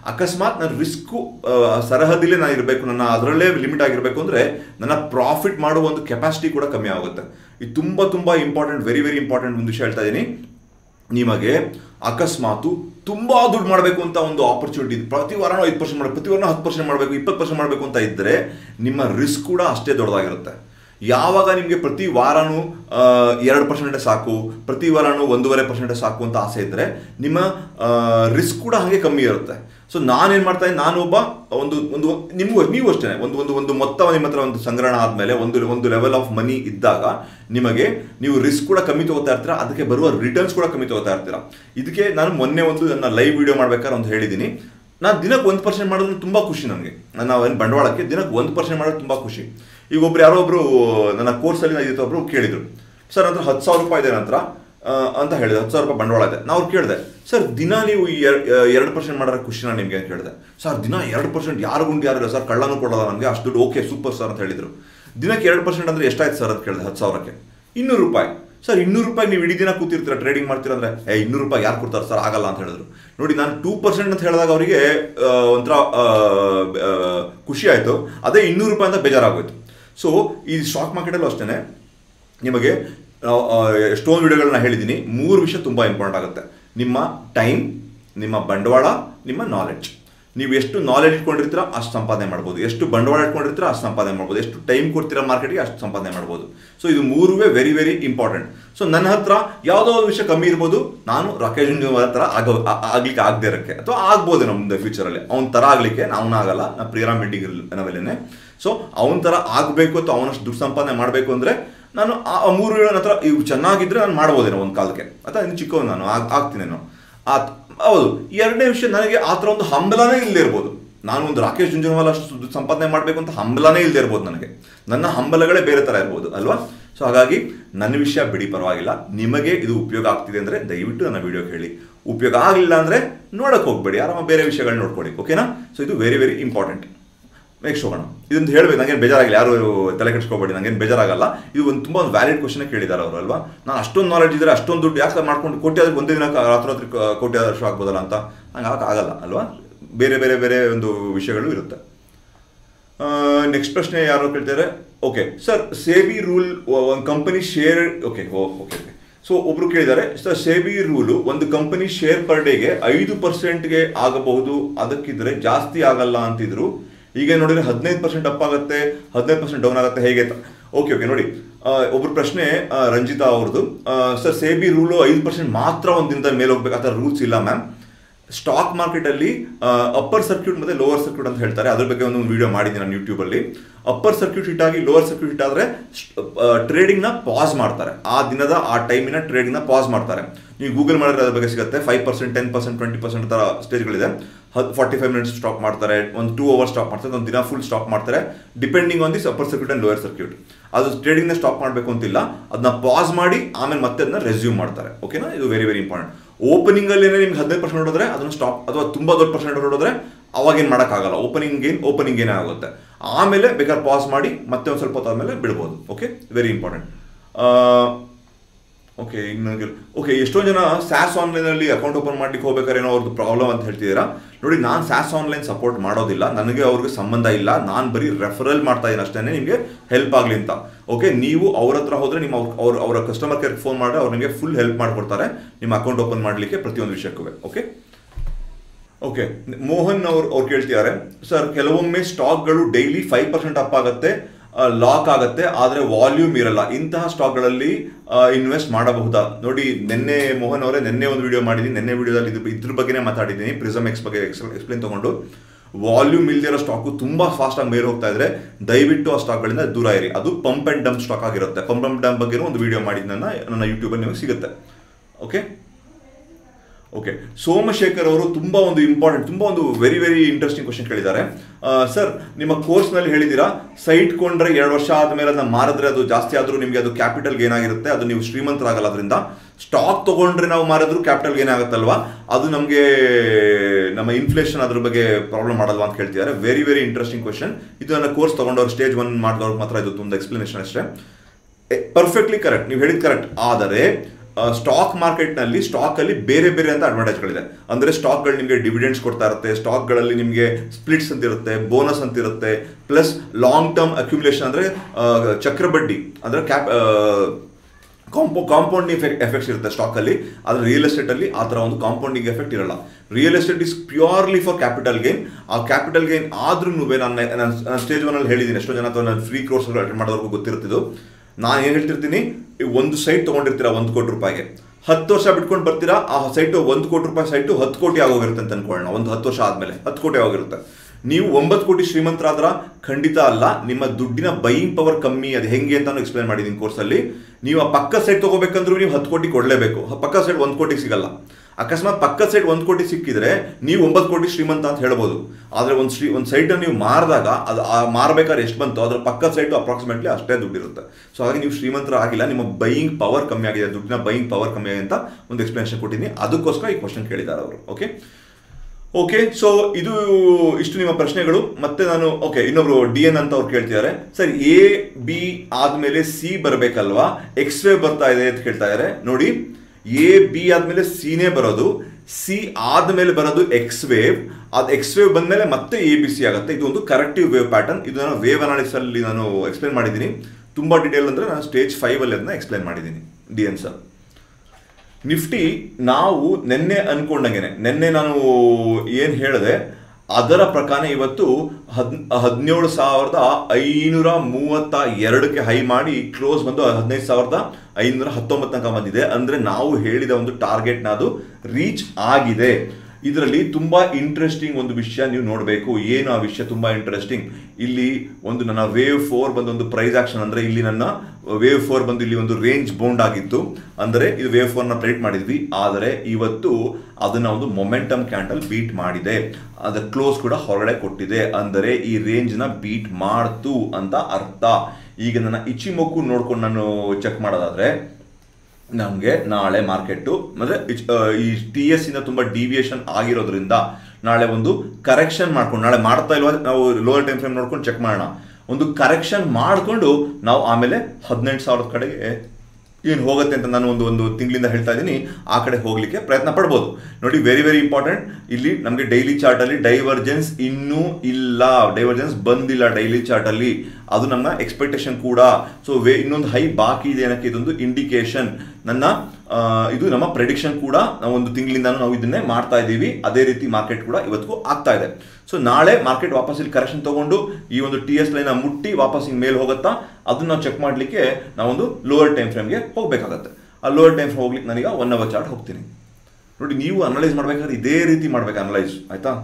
S1: ಅಕಸ್ಮಾತ್ ನನ್ನ ರಿಸ್ಕು ಸರಹದಿಲ್ಲೇ ನಾನು ಇರಬೇಕು ನನ್ನ ಅದರಲ್ಲೇ ಲಿಮಿಟ್ ಆಗಿರಬೇಕು ಅಂದರೆ ನನ್ನ ಪ್ರಾಫಿಟ್ ಮಾಡುವ ಒಂದು ಕೆಪಾಸಿಟಿ ಕೂಡ ಕಮ್ಮಿ ಆಗುತ್ತೆ ಇದು ತುಂಬ ತುಂಬ ಇಂಪಾರ್ಟೆಂಟ್ ವೆರಿ ವೆರಿ ಇಂಪಾರ್ಟೆಂಟ್ ಒಂದು ವಿಷಯ ಹೇಳ್ತಾ ಇದ್ದೀನಿ ನಿಮಗೆ ಅಕಸ್ಮಾತು ತುಂಬ ದುಡ್ಡು ಮಾಡಬೇಕು ಅಂತ ಒಂದು ಆಪರ್ಚುನಿಟಿ ಇದೆ ಪ್ರತಿ ವಾರನೂ ಐದು ಪರ್ಸೆಂಟ್ ಮಾಡಬೇಕು ಪ್ರತಿ ವಾರನೂ ಹತ್ತು ಪರ್ಸೆಂಟ್ ಮಾಡಬೇಕು ಇಪ್ಪತ್ತು ಪರ್ಸೆಂಟ್ ಮಾಡಬೇಕು ಅಂತ ಇದ್ದರೆ ನಿಮ್ಮ ರಿಸ್ಕ್ ಕೂಡ ಅಷ್ಟೇ ದೊಡ್ಡದಾಗಿರುತ್ತೆ ಯಾವಾಗ ನಿಮಗೆ ಪ್ರತಿ ವಾರನೂ ಎರಡು ಪರ್ಸೆಂಟೇ ಸಾಕು ಪ್ರತಿ ವಾರನೂ ಒಂದೂವರೆ ಪರ್ಸೆಂಟೇ ಸಾಕು ಅಂತ ಆಸೆ ಇದ್ದರೆ ನಿಮ್ಮ ರಿಸ್ಕ್ ಕೂಡ ಹಾಗೆ ಕಮ್ಮಿ ಇರುತ್ತೆ ಸೊ ನಾನೇನು ಮಾಡ್ತಾ ಇದ್ದೀನಿ ನಾನು ಒಬ್ಬ ಒಂದು ಒಂದು ನಿಮಗೂ ನೀವು ಅಷ್ಟೇ ಒಂದು ಒಂದು ಒಂದು ಮೊತ್ತ ನಿಮ್ಮ ಹತ್ರ ಒಂದು ಸಂಗ್ರಹಣ ಆದಮೇಲೆ ಒಂದು ಒಂದು ಲೆವೆಲ್ ಆಫ್ ಮನಿ ಇದ್ದಾಗ ನಿಮಗೆ ನೀವು ರಿಸ್ಕ್ ಕೂಡ ಕಮ್ಮಿ ತಗೋತಾ ಇರ್ತೀರಾ ಅದಕ್ಕೆ ಬರುವ ರಿಟರ್ನ್ಸ್ ಕೂಡ ಕಮ್ಮಿ ತಗೋತಾ ಇರ್ತೀರಾ ಇದಕ್ಕೆ ನಾನು ಮೊನ್ನೆ ಒಂದು ನನ್ನ ಲೈವ್ ವಿಡಿಯೋ ಮಾಡ್ಬೇಕಾದ್ರೆ ಒಂದು ಹೇಳಿದ್ದೀನಿ ನಾನು ದಿನಕ್ಕೆ ಒಂದು ಪರ್ಸೆಂಟ್ ಮಾಡೋದು ತುಂಬ ಖುಷಿ ನನಗೆ ನನ್ನ ಏನು ಬಂಡವಾಳಕ್ಕೆ ದಿನಕ್ಕೆ ಒಂದು ಪರ್ಸೆಂಟ್ ಮಾಡೋದು ತುಂಬ ಖುಷಿ ಈಗ ಒಬ್ರು ಯಾರೋ ಒಬ್ರು ನನ್ನ ಕೋರ್ಸಲ್ಲಿ ನಾನು ಒಬ್ರು ಕೇಳಿದ್ರು ಸರ್ ನಂತರ ಹತ್ತು ಸಾವಿರ ರೂಪಾಯಿ ಇದೆ ನಂತರ ಆ, ಅಂತ ಹೇಳಿದೆ ಹತ್ತು ಸಾವಿರ ರೂಪಾಯಿ ಬಂಡವಾಳ ಇದೆ ನಾವು ಅವ್ರು ಕೇಳಿದೆ ಸರ್ ದಿನ ನೀವು ಈ ಎರ್- ಎರಡು ಪರ್ಸೆಂಟ್ ಮಾಡೋರ ಖುಷಿನ ನಿಮಗೆ ಅಂತ ಕೇಳಿದೆ ಸರ್ ದಿನ ಎರಡು ಪರ್ಸೆಂಟ್ ಯಾರು ಗುಂಡು ಯಾರು ಇಲ್ಲ ಸರ್ ಕಳ್ಳನೂ ಕೊಡೋಲ್ಲ ನಮಗೆ ಅಷ್ಟು ದುಡ್ಡು ಓಕೆ ಸೂಪರ್ ಸರ್ ಅಂತ ಹೇಳಿದ್ರು ದಿನಕ್ಕೆ ಎರಡು ಪರ್ಸೆಂಟ್ ಅಂದರೆ ಎಷ್ಟಾಯ್ತು ಸರ್ ಅಂತ ಕೇಳಿದೆ ಹತ್ತು ಸಾವಿರಕ್ಕೆ ಇನ್ನೂರು ರೂಪಾಯಿ ಸರ್ ಇನ್ನೂರು ರೂಪಾಯಿ ನೀವು ಇಡೀ ದಿನ ಕೂತಿರ್ತೀರ ಟ್ರೇಡಿಂಗ್ ಮಾಡ್ತೀರ ಅಂದ್ರೆ ಏ ಇನ್ನೂರು ರೂಪಾಯಿ ಯಾರು ಕೊಡ್ತಾರೆ ಸರ್ ಆಗಲ್ಲ ಅಂತ ಹೇಳಿದ್ರು ನೋಡಿ ನಾನು ಟೂ ಪರ್ಸೆಂಟ್ ಅಂತ ಹೇಳಿದಾಗ ಅವರಿಗೆ ಒಂಥರ ಆ, ಆ, ಖುಷಿ ಆಯಿತು ಅದೇ ಇನ್ನೂರು ರೂಪಾಯಿ ಅಂತ ಬೇಜಾರಾಗೋಯ್ತು ಸೊ ಈ ಸ್ಟಾಕ್ ಮಾರ್ಕೆಟಲ್ಲೂ ಅಷ್ಟೇ ನಿಮಗೆ ಆ, ಆ, ಎಷ್ಟೊಂದು ವಿಡಿಯೋಗಳನ್ನ ಹೇಳಿದ್ದೀನಿ ಮೂರು ವಿಷಯ ತುಂಬ ಇಂಪಾರ್ಟೆಂಟ್ ಆಗುತ್ತೆ ನಿಮ್ಮ ಟೈಮ್ ನಿಮ್ಮ ಬಂಡವಾಳ ನಿಮ್ಮ ನಾಲೆಡ್ಜ್ ನೀವು ಎಷ್ಟು ನಾಲೆಡ್ಜ್ ಇಟ್ಕೊಂಡಿರ್ತೀರ ಅಷ್ಟು ಸಂಪಾದನೆ ಮಾಡ್ಬೋದು ಎಷ್ಟು ಬಂಡವಾಳ ಇಟ್ಕೊಂಡಿರ್ತೀರ ಅಷ್ಟು ಸಂಪಾದನೆ ಮಾಡ್ಬೋದು ಎಷ್ಟು ಟೈಮ್ ಕೊಡ್ತೀರಾ ಮಾರ್ಕೆಟ್ಗೆ ಅಷ್ಟು ಸಂಪಾದನೆ ಮಾಡ್ಬೋದು ಸೊ ಇದು ಮೂರುವೇ ವೆರಿ ವೆರಿ ಇಂಪಾರ್ಟೆಂಟ್ ಸೊ ನನ್ನ ಹತ್ರ ಯಾವುದೋ ಒಂದು ವಿಷಯ ಕಮ್ಮಿ ಇರ್ಬೋದು ನಾನು ರಾಕೇಶ್ ಜುಂಜುನವರ ಥರ ಆಗೋ ಆ- ಆಗ್ಲಿಕ್ಕೆ ಆಗದೆ ಇರೋಕ್ಕೆ ಅಥವಾ ಆಗ್ಬೋದು ನಮ್ಮ ಮುಂದೆ ಫ್ಯೂಚರಲ್ಲಿ ಅವ್ನ ಥರ ಆಗಲಿಕ್ಕೆ ನಾವು ಆಗಲ್ಲ ನಾ ಪ್ರಿಯರಾಮ್ ಮೆಂಡಿಗ್ ನವೆಲೇನೆ ಸೊ ಅವನ ಥರ ಆಗಬೇಕು ಅಥವಾ ಅವನಷ್ಟು ದುಡ್ಡು ಸಂಪಾದನೆ ಮಾಡಬೇಕು ಅಂದರೆ ನಾನು ಆ ಆ ಮೂರು ನನ್ನ ಹತ್ರ ಇವು ಚೆನ್ನಾಗಿದ್ರೆ ನಾನು ಮಾಡ್ಬೋದೇನೋ ಒಂದು ಕಾಲಕ್ಕೆ ಅಥವಾ ಇನ್ನು ಚಿಕ್ಕವನು ನಾನು ಆಗ್ ಆಗ್ತೀನೇನೋ ಆ ಹೌದು ಎರಡನೇ ವಿಷಯ ನನಗೆ ಆ ಥರ ಒಂದು ಹಂಬಲನೇ ಇಲ್ಲದೆ ಇರ್ಬೋದು ನಾನು ಒಂದು ರಾಕೇಶ್ ಜುಂಜುನವಾಲ ಅಷ್ಟು ದುಡ್ಡು ಸಂಪಾದನೆ ಮಾಡಬೇಕು ಅಂತ ಹಂಬಲನೇ ಇಲ್ಲದೆ ಇರ್ಬೋದು ನನಗೆ ನನ್ನ ಹಂಬಲಗಳೇ ಬೇರೆ ಥರ ಇರ್ಬೋದು ಅಲ್ವಾ ಸೊ ಹಾಗಾಗಿ ನನ್ನ ವಿಷಯ ಬಿಡಿ ಪರವಾಗಿಲ್ಲ ನಿಮಗೆ ಇದು ಉಪಯೋಗ ಆಗ್ತಿದೆ ಅಂದರೆ ದಯವಿಟ್ಟು ನನ್ನ ವಿಡಿಯೋ ಕೇಳಿ ಉಪಯೋಗ ಆಗಲಿಲ್ಲ ಅಂದರೆ ನೋಡಕ್ಕೆ ಹೋಗ್ಬೇಡಿ ಆರಾಮ ಬೇರೆ ವಿಷಯಗಳನ್ನ ನೋಡ್ಕೊಳ್ಳಿ ಓಕೆನಾ ಸೊ ಇದು ವೆರಿ ವೆರಿ ಇಂಪಾರ್ಟೆಂಟ್ ನೆಕ್ಸ್ಟ್ ಹೋಗೋಣ ಇದೊಂದು ಹೇಳಬೇಕು ನನಗೇನು ಬೇಜಾರಾಗಿಲ್ಲ ಯಾರು ತಲೆ ಕೆಡಿಸ್ಕೋಬೇಡಿ ನನಗೇನು ಬೇಜಾರಾಗಲ್ಲ ಇದು ಒಂದು ತುಂಬ ಒಂದು ವ್ಯಾಲಿಡ್ ಕ್ವಶನ್ ಕೇಳಿದ್ದಾರೆ ಅವರು ಅಲ್ವಾ ನಾನು ಅಷ್ಟೊಂದು ನಾಲೆಡ್ಜ್ ಇದ್ದರೆ ಅಷ್ಟೊಂದು ದುಡ್ಡು ಯಾಕೆ ಮಾಡ್ಕೊಂಡು ಕೋಟಿ ಆದ್ರೆ ಒಂದೇ ದಿನ ರಾತ್ರಿ ರಾತ್ರಿ ಕೋಟಿ ಆದಷ್ಟು ಆಗ್ಬೋದಲ್ಲ ಅಂತ ಹಂಗೆ ಆಗಲ್ಲ ಅಲ್ವಾ ಬೇರೆ ಬೇರೆ ಬೇರೆ ಒಂದು ವಿಷಯಗಳು ಇರುತ್ತೆ ನೆಕ್ಸ್ಟ್ ಪ್ರಶ್ನೆ ಯಾರು ಕೇಳ್ತಾರೆ ಓಕೆ ಸರ್ ಸೇಬಿ ರೂಲ್ ಒಂದು company share okay okay okay so ಒಬ್ರು ಕೇಳಿದ್ದಾರೆ ಸರ್ ಸೇಬಿ ರೂಲು ಒಂದು ಕಂಪನಿ ಶೇರ್ ಪರ್ ಡೇಗೆ ಐದು ಪರ್ಸೆಂಟ್ಗೆ ಆಗಬಹುದು ಅದಕ್ಕಿದ್ರೆ ಜಾಸ್ತಿ ಆಗಲ್ಲ ಅಂತಿದ್ರು ಈಗ ನೋಡಿದ್ರೆ ಹದಿನೈದು ಪರ್ಸೆಂಟ್ ಅಪ್ ಆಗುತ್ತೆ ಹದಿನೈದು ಪರ್ಸೆಂಟ್ ಡೌನ್ ಆಗುತ್ತೆ ಹೇಗೆ ಓಕೆ ಓಕೆ ನೋಡಿ ಆ, ಒಬ್ರು ಪ್ರಶ್ನೆ ಆ, ರಂಜಿತಾ ಅವ್ರದ್ದು ಸರ್ ಸೇಬಿ ರೂಲು ಐದು ಪರ್ಸೆಂಟ್ ಮಾತ್ರ ಒಂದು ದಿನದ ಮೇಲೆ ಹೋಗ್ಬೇಕು ಆ ಥರ ರೂಲ್ಸ್ ಇಲ್ಲ ಮ್ಯಾಮ್ ಸ್ಟಾಕ್ ಮಾರ್ಕೆಟಲ್ಲಿ ಅಪ್ಪರ್ ಸರ್ಕ್ಯೂಟ್ ಮತ್ತು ಲೋವರ್ ಸರ್ಕ್ಯೂಟ್ ಅಂತ ಹೇಳ್ತಾರೆ ಅದ್ರ ಬಗ್ಗೆ ಒಂದು ವಿಡಿಯೋ ಮಾಡಿದ್ದೀನಿ ನಾನು ಯೂಟ್ಯೂಬಲ್ಲಿ ಅಪ್ಪರ್ ಸರ್ಕ್ಯೂಟ್ ಹಿಟ್ ಆಗಿ ಲೋವರ್ ಸರ್ಕ್ಯೂಟ್ ಹಿಟ್ ಆದರೆ ಟ್ರೇಡಿಂಗ್ನ ಪಾಸ್ ಮಾಡ್ತಾರೆ ಆ ದಿನದ ಆ ಟೈಮಿನ ಟ್ರೇಡಿಂಗ್ನ ಪಾಸ್ ಮಾಡ್ತಾರೆ ನೀವು ಗೂಗಲ್ ಮಾಡಿದ್ರೆ ಅದ್ರ ಬಗ್ಗೆ ಸಿಗುತ್ತೆ five percent ten percent twenty percent ಥರ ಸ್ಟೇಜ್ಗಳಿದೆ ಹತ್ತು ಫಾರ್ಟಿ ಫೈವ್ ಮಿನಿಟ್ಸ್ ಸ್ಟಾಪ್ ಮಾಡ್ತಾರೆ ಒಂದು ಟೂ ಅವರ್ಸ್ ಸ್ಟಾಪ್ ಮಾಡ್ತಾರೆ ಒಂದು ದಿನ ಫುಲ್ ಸ್ಟಾಪ್ ಮಾಡ್ತಾರೆ depending on this upper circuit and lower circuit ಅದು ಟ್ರೇಡಿಂಗ್ನ ಸ್ಟಾಪ್ ಮಾಡಬೇಕು ಅಂತಿಲ್ಲ ಅದನ್ನ ಪಾಸ್ ಮಾಡಿ ಆಮೇಲೆ ಮತ್ತೆ ಅದನ್ನ ರೆಸ್ಯೂಮ್ ಮಾಡ್ತಾರೆ ಓಕೆನಾ ಇದು ವೆರಿ ವೆರಿ ಇಂಪಾರ್ಟೆಂಟ್ ಓಪನಿಂಗ್ ಅಲ್ಲಿ ನಿಮ್ಗೆ ಹದಿನೈದು ಪರ್ಸೆಂಟ್ ಹೊಡೋದ್ರೆ ಅದನ್ನ ಸ್ಟಾಪ್ ಅಥವಾ ತುಂಬಾ ದೊಡ್ಡ ಪರ್ಸೆಂಟ್ ಹೊಡೋದ್ರೆ ಅವಾಗ ಏನು ಮಾಡೋಕ್ಕಾಗಲ್ಲ ಓಪನಿಂಗ್ ಗೇನ್ ಓಪನಿಂಗ್ ಗೇನೇ ಆಗುತ್ತೆ ಆಮೇಲೆ ಬೇಕಾದ್ರೆ ಪಾಸ್ ಮಾಡಿ ಮತ್ತೆ ಒಂದು ಸ್ವಲ್ಪ ಹೊತ್ತು ಆದಮೇಲೆ ಬಿಡ್ಬೋದು ಓಕೆ ವೆರಿ ಇಂಪಾರ್ಟೆಂಟ್ ಓಕೆ ಇನ್ನು ಓಕೆ ಎಷ್ಟೊಂದು ಜನ ಸ್ಯಾಸ್ ಆನ್ಲೈನಲ್ಲಿ ಅಕೌಂಟ್ ಓಪನ್ ಮಾಡ್ಲಿಕ್ಕೆ ಹೋಗ್ಬೇಕಾದ್ರೆ ಏನೋ ಅವ್ರದ್ದು ಪ್ರಾಬ್ಲಮ್ ಅಂತ ಹೇಳ್ತಿದ್ದೀರಾ ನೋಡಿ ನಾನು ಸ್ಯಾಸ್ ಆನ್ಲೈನ್ ಸಪೋರ್ಟ್ ಮಾಡೋದಿಲ್ಲ ನನಗೆ ಅವ್ರಿಗೆ ಸಂಬಂಧ ಇಲ್ಲ ನಾನು ಬರೀ ರೆಫರಲ್ ಮಾಡ್ತಾ ಇದ್ದೀನಿ ಅಷ್ಟೇ ನಿಮಗೆ ಹೆಲ್ಪ್ ಆಗಲಿ ಅಂತ ಓಕೆ ನೀವು ಅವ್ರ ಹತ್ರ ಹೋದರೆ ನಿಮ್ಮ ಅವ್ರ ಅವ್ರ ಅವರ ಕಸ್ಟಮರ್ ಕೇರ್ಗೆ ಫೋನ್ ಮಾಡಿದ್ರೆ ಅವ್ರು ನಿಮಗೆ ಫುಲ್ ಹೆಲ್ಪ್ ಮಾಡಿಕೊಡ್ತಾರೆ ನಿಮ್ಮ ಅಕೌಂಟ್ ಓಪನ್ ಮಾಡಲಿಕ್ಕೆ ಪ್ರತಿಯೊಂದು ವಿಷಯಕ್ಕೂ ಓಕೆ ಓಕೆ ಮೋಹನ್ ಅವ್ರು ಅವ್ರು ಕೇಳ್ತಿದ್ದಾರೆ ಸರ್ ಕೆಲವೊಮ್ಮೆ ಸ್ಟಾಕ್ಗಳು ಡೈಲಿ ಫೈವ್ ಪರ್ಸೆಂಟ್ ಅಪ್ ಆಗುತ್ತೆ ಲಾಕ್ ಆಗುತ್ತೆ ಆದರೆ ವಾಲ್ಯೂಮ್ ಇರಲ್ಲ ಇಂತಹ ಸ್ಟಾಕ್ಗಳಲ್ಲಿ ಇನ್ವೆಸ್ಟ್ ಮಾಡಬಹುದಾ ನೋಡಿ ನಿನ್ನೆ ಮೋಹನ್ ಅವರೇ ನಿನ್ನೆ ಒಂದು ವಿಡಿಯೋ ಮಾಡಿದ್ದೀನಿ ನಿನ್ನೆ ವಿಡಿಯೋದಲ್ಲಿ ಇದು ಇದ್ರ ಬಗ್ಗೆನೇ ಮಾತಾಡಿದ್ದೀನಿ ಪ್ರಿಸಮ್ ಎಕ್ಸ್ ಬಗ್ಗೆ ಎಕ್ಸ್ಪ್ಲೇನ್ ತಗೊಂಡು ವಾಲ್ಯೂಮ್ ಇಲ್ದಿರೋ ಸ್ಟಾಕು ತುಂಬಾ ಫಾಸ್ಟ್ ಆಗಿ ಮೇಲೆ ಹೋಗ್ತಾ ಇದ್ರೆ ದಯವಿಟ್ಟು ಆ ಸ್ಟಾಕ್ಗಳಿಂದ ದೂರ ಇರಿ ಅದು ಪಂಪ್ ಅಂಡ್ ಡಂಪ್ ಸ್ಟಾಕ್ ಆಗಿರುತ್ತೆ ಪಂಪ್ ಅಂಡ್ ಡಂಪ್ ಬಗ್ಗೆ ಒಂದು ವಿಡಿಯೋ ಮಾಡಿದ್ದು ನನ್ನ ನನ್ನ ಯೂಟ್ಯೂಬಲ್ಲಿ ನಿಮಗೆ ಸಿಗುತ್ತೆ ಓಕೆ ಓಕೆ ಸೋಮಶೇಖರ್ ಅವರು ತುಂಬ ಒಂದು ಇಂಪಾರ್ಟೆಂಟ್ ತುಂಬ ಒಂದು ವೆರಿ ವೆರಿ ಇಂಟ್ರೆಸ್ಟಿಂಗ್ ಕ್ವಶನ್ ಕೇಳಿದ್ದಾರೆ ಸರ್ ನಿಮ್ಮ ಕೋರ್ಸ್ನಲ್ಲಿ ಹೇಳಿದ್ದೀರಾ ಸೈಟ್ ಕೊಂಡ್ರೆ ಎರಡು ವರ್ಷ ಆದಮೇಲೆ ಅದನ್ನ ಮಾರಿದ್ರೆ ಅದು ಜಾಸ್ತಿ ಆದರೂ ನಿಮಗೆ ಅದು ಕ್ಯಾಪಿಟಲ್ ಗೇನ್ ಆಗಿರುತ್ತೆ ಅದು ನೀವು ಶ್ರೀಮಂತರಾಗಲ್ಲ ಅದರಿಂದ ಸ್ಟಾಕ್ ತಗೊಂಡ್ರೆ ನಾವು ಮಾರಿದ್ರು ಕ್ಯಾಪಿಟಲ್ ಗೇನ್ ಆಗುತ್ತಲ್ವಾ ಅದು ನಮಗೆ ನಮ್ಮ ಇನ್ಫ್ಲೇಷನ್ ಅದ್ರ ಬಗ್ಗೆ ಪ್ರಾಬ್ಲಮ್ ಮಾಡಲ್ವಾ ಅಂತ ಕೇಳ್ತಿದ್ದಾರೆ ವೆರಿ ವೆರಿ ಇಂಟ್ರೆಸ್ಟಿಂಗ್ ಕ್ವಶನ್ ಇದು ನನ್ನ ಕೋರ್ಸ್ ತಗೊಂಡವ್ರು ಸ್ಟೇಜ್ ಒನ್ ಮಾಡಿದವ್ರಿಗೆ ಮಾತ್ರ ಇದು ತುಂಬ ಎಕ್ಸ್ಪ್ಲನೇಷನ್ ಅಷ್ಟೇ ಪರ್ಫೆಕ್ಟ್ಲಿ ಕರೆಕ್ಟ್ ನೀವು ಹೇಳಿದ ಕರೆಕ್ಟ್ ಆದರೆ ಸ್ಟಾಕ್ ಮಾರ್ಕೆಟ್ನಲ್ಲಿ ಸ್ಟಾಕಲ್ಲಿ ಬೇರೆ ಬೇರೆ ಅಂತ ಅಡ್ವಾಂಟೇಜ್ಗಳಿದೆ ಅಂದರೆ ಸ್ಟಾಕ್ಗಳು ನಿಮಗೆ ಡಿವಿಡೆಂಡ್ಸ್ ಕೊಡ್ತಾ ಇರುತ್ತೆ ಸ್ಟಾಕ್ಗಳಲ್ಲಿ ನಿಮಗೆ ಸ್ಪ್ಲಿಟ್ಸ್ ಅಂತ ಇರುತ್ತೆ ಬೋನಸ್ ಅಂತ ಇರುತ್ತೆ ಪ್ಲಸ್ ಲಾಂಗ್ ಟರ್ಮ್ ಅಕ್ಯುಮುಲೇಷನ್ ಅಂದರೆ ಚಕ್ರಬಡ್ಡಿ ಅಂದರೆ cap compo compounding effect effects ಇರುತ್ತೆ ಸ್ಟಾಕಲ್ಲಿ ಆದರೆ ರಿಯಲ್ ಎಸ್ಟೇಟಲ್ಲಿ ಆ ಥರ ಒಂದು ಕಾಂಪೌಂಡಿಂಗ್ ಎಫೆಕ್ಟ್ ಇರಲ್ಲ real estate is purely for capital gain ಆ ಕ್ಯಾಪಿಟಲ್ ಗೇನ್ ಆದ್ರೂ ನಾನು ನಾನು ಸ್ಟೇಜ್ ಒನಲ್ಲಿ ಹೇಳಿದ್ದೀನಿ ಎಷ್ಟೋ ಜನ ಅಥವಾ ನಾನು ಫ್ರೀ ಕೋರ್ಸ್ಗಳು ಅಟೆಂಡ್ ಮಾಡೋರ್ಗೂ ಗೊತ್ತಿರ್ತಿದ್ದು ನಾನು ಏನು ಹೇಳ್ತಿರ್ತೀನಿ ಈ ಒಂದು ಸೈಟ್ ತೊಗೊಂಡಿರ್ತೀರಾ ಒಂದು ಕೋಟಿ ರೂಪಾಯಿಗೆ ಹತ್ತು ವರ್ಷ ಬಿಟ್ಕೊಂಡು ಬರ್ತೀರಾ ಆ ಸೈಟು ಒಂದು ಕೋಟಿ ರೂಪಾಯಿ ಸೈಟು ಹತ್ತು ಕೋಟಿ ಆಗೋಗಿರುತ್ತೆ ಅಂತ ಅನ್ಕೊಳ್ಳೋಣ ಒಂದು ಹತ್ತು ವರ್ಷ ಆದಮೇಲೆ ಹತ್ತು ಕೋಟಿ ಆಗೋಗಿರುತ್ತೆ ನೀವು ಒಂಬತ್ತು ಕೋಟಿ ಶ್ರೀಮಂತರಾದ್ರ ಖಂಡಿತ ಅಲ್ಲ ನಿಮ್ಮ ದುಡ್ಡಿನ ಬೈಯಿಂಗ್ ಪವರ್ ಕಮ್ಮಿ ಅದು ಹೆಂಗೆ ಅಂತ ಎಕ್ಸ್ಪ್ಲೇನ್ ಮಾಡಿದ್ದೀನಿ ಕೋರ್ಸಲ್ಲಿ ನೀವು ಆ ಪಕ್ಕ ಸೈಟ್ ತಗೋಬೇಕಂದ್ರೂ ನೀವು ಹತ್ತು ಕೋಟಿ ಕೊಡಲೇಬೇಕು ಪಕ್ಕ ಸೈಟ್ ಒಂದು ಕೋಟಿ ಸಿಗಲ್ಲ ಅಕಸ್ಮಾತ್ ಪಕ್ಕದ ಸೈಡ್ ಒಂದು ಕೋಟಿ ಸಿಕ್ಕಿದ್ರೆ ನೀವು ಒಂಬತ್ತು ಕೋಟಿ ಶ್ರೀಮಂತ ಅಂತ ಹೇಳ್ಬೋದು ಆದರೆ ಒಂದು ಶ್ರೀ ಒಂದು ಸೈಟನ್ನು ನೀವು ಮಾರಿದಾಗ ಅದು ಆ ಮಾರ್ಬೇಕಾದ್ರೆ ಎಷ್ಟು ಬಂತು ಅದ್ರ ಪಕ್ಕದ ಸೈಟು ಅಪ್ರಾಕ್ಸಿಮೇಟ್ಲಿ ಅಷ್ಟೇ ದುಡ್ಡು ಇರುತ್ತೆ ಸೊ ಹಾಗಾಗಿ ನೀವು ಶ್ರೀಮಂತರ ಆಗಿಲ್ಲ ನಿಮ್ಮ ಬೈಯಿಂಗ್ ಪವರ್ ಕಮ್ಮಿ ಆಗಿದೆ ದುಡ್ಡಿನ ಬೈಯಿಂಗ್ ಪವರ್ ಕಮ್ಮಿ ಆಗಿದೆ ಅಂತ ಒಂದು ಎಕ್ಸ್ಪ್ಲನೇಷನ್ ಕೊಟ್ಟಿದ್ದೀನಿ ಅದಕ್ಕೋಸ್ಕರ ಈ ಕ್ವಶನ್ ಕೇಳಿದ್ದಾರೆ ಅವರು ಓಕೆ ಓಕೆ ಸೊ ಇದು ಇಷ್ಟು ನಿಮ್ಮ ಪ್ರಶ್ನೆಗಳು ಮತ್ತೆ ನಾನು ಓಕೆ ಇನ್ನೊಬ್ರು ಡಿ ಎನ್ ಅಂತ ಅವ್ರು ಕೇಳ್ತಿದ್ದಾರೆ ಸರ್ ಎ ಬಿ ಆದ್ಮೇಲೆ ಸಿ ಬರಬೇಕಲ್ವಾ ಎಕ್ಸ್ ವೇ ಬರ್ತಾ ಇದೆ ಅಂತ ಕೇಳ್ತಾ ಇದ್ದಾರೆ ನೋಡಿ ಎ ಬಿ ಆದ್ಮೇಲೆ ಸಿನೇ ಬರೋದು ಸಿ ಆದ್ಮೇಲೆ ಬರೋದು ಎಕ್ಸ್ ವೇವ್ ಅದು ಎಕ್ಸ್ ವೇವ್ ಬಂದ್ಮೇಲೆ ಮತ್ತೆ ಎ ಬಿ ಸಿ ಆಗುತ್ತೆ ಇದು ಒಂದು ಕರೆಕ್ಟಿವ್ ವೇವ್ ಪ್ಯಾಟರ್ನ್ ಇದು ನಾನು ವೇವ್ ಅನಾಲಿಸ್ ಅಲ್ಲಿ ನಾನು ಎಕ್ಸ್ಪ್ಲೇನ್ ಮಾಡಿದ್ದೀನಿ ತುಂಬಾ ಡೀಟೇಲ್ ಅಂದ್ರೆ ನಾನು ಸ್ಟೇಜ್ ಫೈವ್ ಅಲ್ಲಿ ಅದನ್ನ ಎಕ್ಸ್ಪ್ಲೇನ್ ಮಾಡಿದ್ದೀನಿ ಡಿ ಎನ್ ಸರ್ ನಿಫ್ಟಿ ನಾವು ನಿನ್ನೆ ಅನ್ಕೊಂಡಂಗೆನೆ ನಿನ್ನೆ ನಾನು ಏನು ಹೇಳಿದೆ ಅದರ ಪ್ರಕಾರ ಇವತ್ತು ಹದ್ ಹದಿನೇಳು ಸಾವಿರದ ಐನೂರ ಮೂವತ್ತ ಎರಡಕ್ಕೆ ಹೈ ಮಾಡಿ ಕ್ಲೋಸ್ ಬಂದು ಹದಿನೈದು ಸಾವಿರದ ಐನೂರ ಹತ್ತೊಂಬತ್ತು ತನಕ ಬಂದಿದೆ ಅಂದರೆ ನಾವು ಹೇಳಿದ ಒಂದು ಟಾರ್ಗೆಟ್ನ ಅದು ರೀಚ್ ಆಗಿದೆ ಇದರಲ್ಲಿ ತುಂಬಾ ಇಂಟ್ರೆಸ್ಟಿಂಗ್ ಒಂದು ವಿಷಯ ನೀವು ನೋಡಬೇಕು ಏನು ಆ ವಿಷಯ ತುಂಬಾ ಇಂಟ್ರೆಸ್ಟಿಂಗ್ ಇಲ್ಲಿ ಒಂದು ನನ್ನ ವೇವ್ ಫೋರ್ ಬಂದು ಒಂದು ಪ್ರೈಸ್ ಆಕ್ಷನ್ ಅಂದ್ರೆ ಇಲ್ಲಿ ನನ್ನ ವೇವ್ ಫೋರ್ ಬಂದು ಇಲ್ಲಿ ಒಂದು ರೇಂಜ್ ಬೌಂಡ್ ಆಗಿತ್ತು ಅಂದರೆ ಇದು ವೇವ್ ಫೋರ್ನ ಪ್ರೇಟ್ ಮಾಡಿದ್ವಿ ಆದರೆ ಇವತ್ತು ಅದನ್ನ ಒಂದು ಮೊಮೆಂಟಮ್ ಕ್ಯಾಂಡಲ್ ಬೀಟ್ ಮಾಡಿದೆ ಅದರ ಕ್ಲೋಸ್ ಕೂಡ ಹೊರಗಡೆ ಕೊಟ್ಟಿದೆ ಅಂದರೆ ಈ ರೇಂಜ್ನ ಬೀಟ್ ಮಾಡ್ತು ಅಂತ ಅರ್ಥ ಈಗ ನನ್ನ ಇಚಿಮೊಕ್ಕು ನೋಡ್ಕೊಂಡು ನಾನು ಚೆಕ್ ಮಾಡೋದಾದ್ರೆ ನಮಗೆ ನಾಳೆ ಮಾರ್ಕೆಟು ಅಂದರೆ ಈ ಟಿ ಎಸ್ ಇಂದ ತುಂಬ ಡಿವಿಯೇಷನ್ ಆಗಿರೋದ್ರಿಂದ ನಾಳೆ ಒಂದು ಕರೆಕ್ಷನ್ ಮಾಡ್ಕೊಂಡು ನಾಳೆ ಮಾಡ್ತಾ ಇಲ್ವಾ ನಾವು ಲೋವರ್ ಟೈಮ್ ಫ್ರೇಮ್ ನೋಡ್ಕೊಂಡು ಚೆಕ್ ಮಾಡೋಣ ಒಂದು ಕರೆಕ್ಷನ್ ಮಾಡಿಕೊಂಡು ನಾವು ಆಮೇಲೆ ಹದಿನೆಂಟು ಸಾವಿರದ ಕಡೆಗೆ ಏನು ಹೋಗುತ್ತೆ ಅಂತ ನಾನು ಒಂದು ಒಂದು ತಿಂಗಳಿಂದ ಹೇಳ್ತಾ ಇದ್ದೀನಿ ಆ ಕಡೆ ಹೋಗ್ಲಿಕ್ಕೆ ಪ್ರಯತ್ನ ಪಡ್ಬೋದು ನೋಡಿ ವೆರಿ ವೆರಿ ಇಂಪಾರ್ಟೆಂಟ್ ಇಲ್ಲಿ ನಮಗೆ ಡೈಲಿ ಚಾರ್ಟಲ್ಲಿ ಡೈವರ್ಜೆನ್ಸ್ ಇನ್ನೂ ಇಲ್ಲ ಡೈವರ್ಜೆನ್ಸ್ ಬಂದಿಲ್ಲ ಡೈಲಿ ಚಾರ್ಟಲ್ಲಿ ಅದು ನಮ್ಮ ಎಕ್ಸ್ಪೆಕ್ಟೇಷನ್ ಕೂಡ ಸೊ ವೇ ಇನ್ನೊಂದು ಹೈ ಬಾಕಿ ಇದೆ ಏನಕ್ಕೆ ಇದೊಂದು ಇಂಡಿಕೇಶನ್ ನನ್ನ ಆ, ಇದು ನಮ್ಮ ಪ್ರೆಡಿಕ್ಷನ್ ಕೂಡ ನಾವು ಒಂದು ತಿಂಗಳಿಂದ ನಾವು ಇದನ್ನೇ ಮಾಡ್ತಾ ಇದ್ದೀವಿ ಅದೇ ರೀತಿ ಮಾರ್ಕೆಟ್ ಕೂಡ ಇವತ್ತಿಗೂ ಆಗ್ತಾ ಇದೆ ಸೊ ನಾಳೆ ಮಾರ್ಕೆಟ್ ವಾಪಸ್ ಇಲ್ಲಿ ಕರೆಕ್ಷನ್ ತಗೊಂಡು ಈ ಒಂದು ಟಿ ಎಸ್ ಲೈನ್ ಮುಟ್ಟಿ ವಾಪಸ್ ಹಿಂಗೆ ಮೇಲೆ ಹೋಗುತ್ತಾ ಅದನ್ನ ನಾವು ಚೆಕ್ ಮಾಡಲಿಕ್ಕೆ ನಾವೊಂದು ಲೋವರ್ ಟೈಮ್ ಫ್ರೇಮ್ಗೆ ಹೋಗಬೇಕಾಗತ್ತೆ ಆ ಲೋವರ್ ಟೈಮ್ ಫ್ರೇಮ್ ಹೋಗ್ಲಿಕ್ಕೆ ನಾನೀಗ ಒನ್ ಅವರ್ ಚಾರ್ಟ್ ಹೋಗ್ತೀನಿ ನೋಡಿ ನೀವು ಅನಲೈಸ್ ಮಾಡ್ಬೇಕಾದ್ರೆ ಇದೇ ರೀತಿ ಮಾಡ್ಬೇಕು ಅನಲೈಸ್ ಆಯ್ತಾ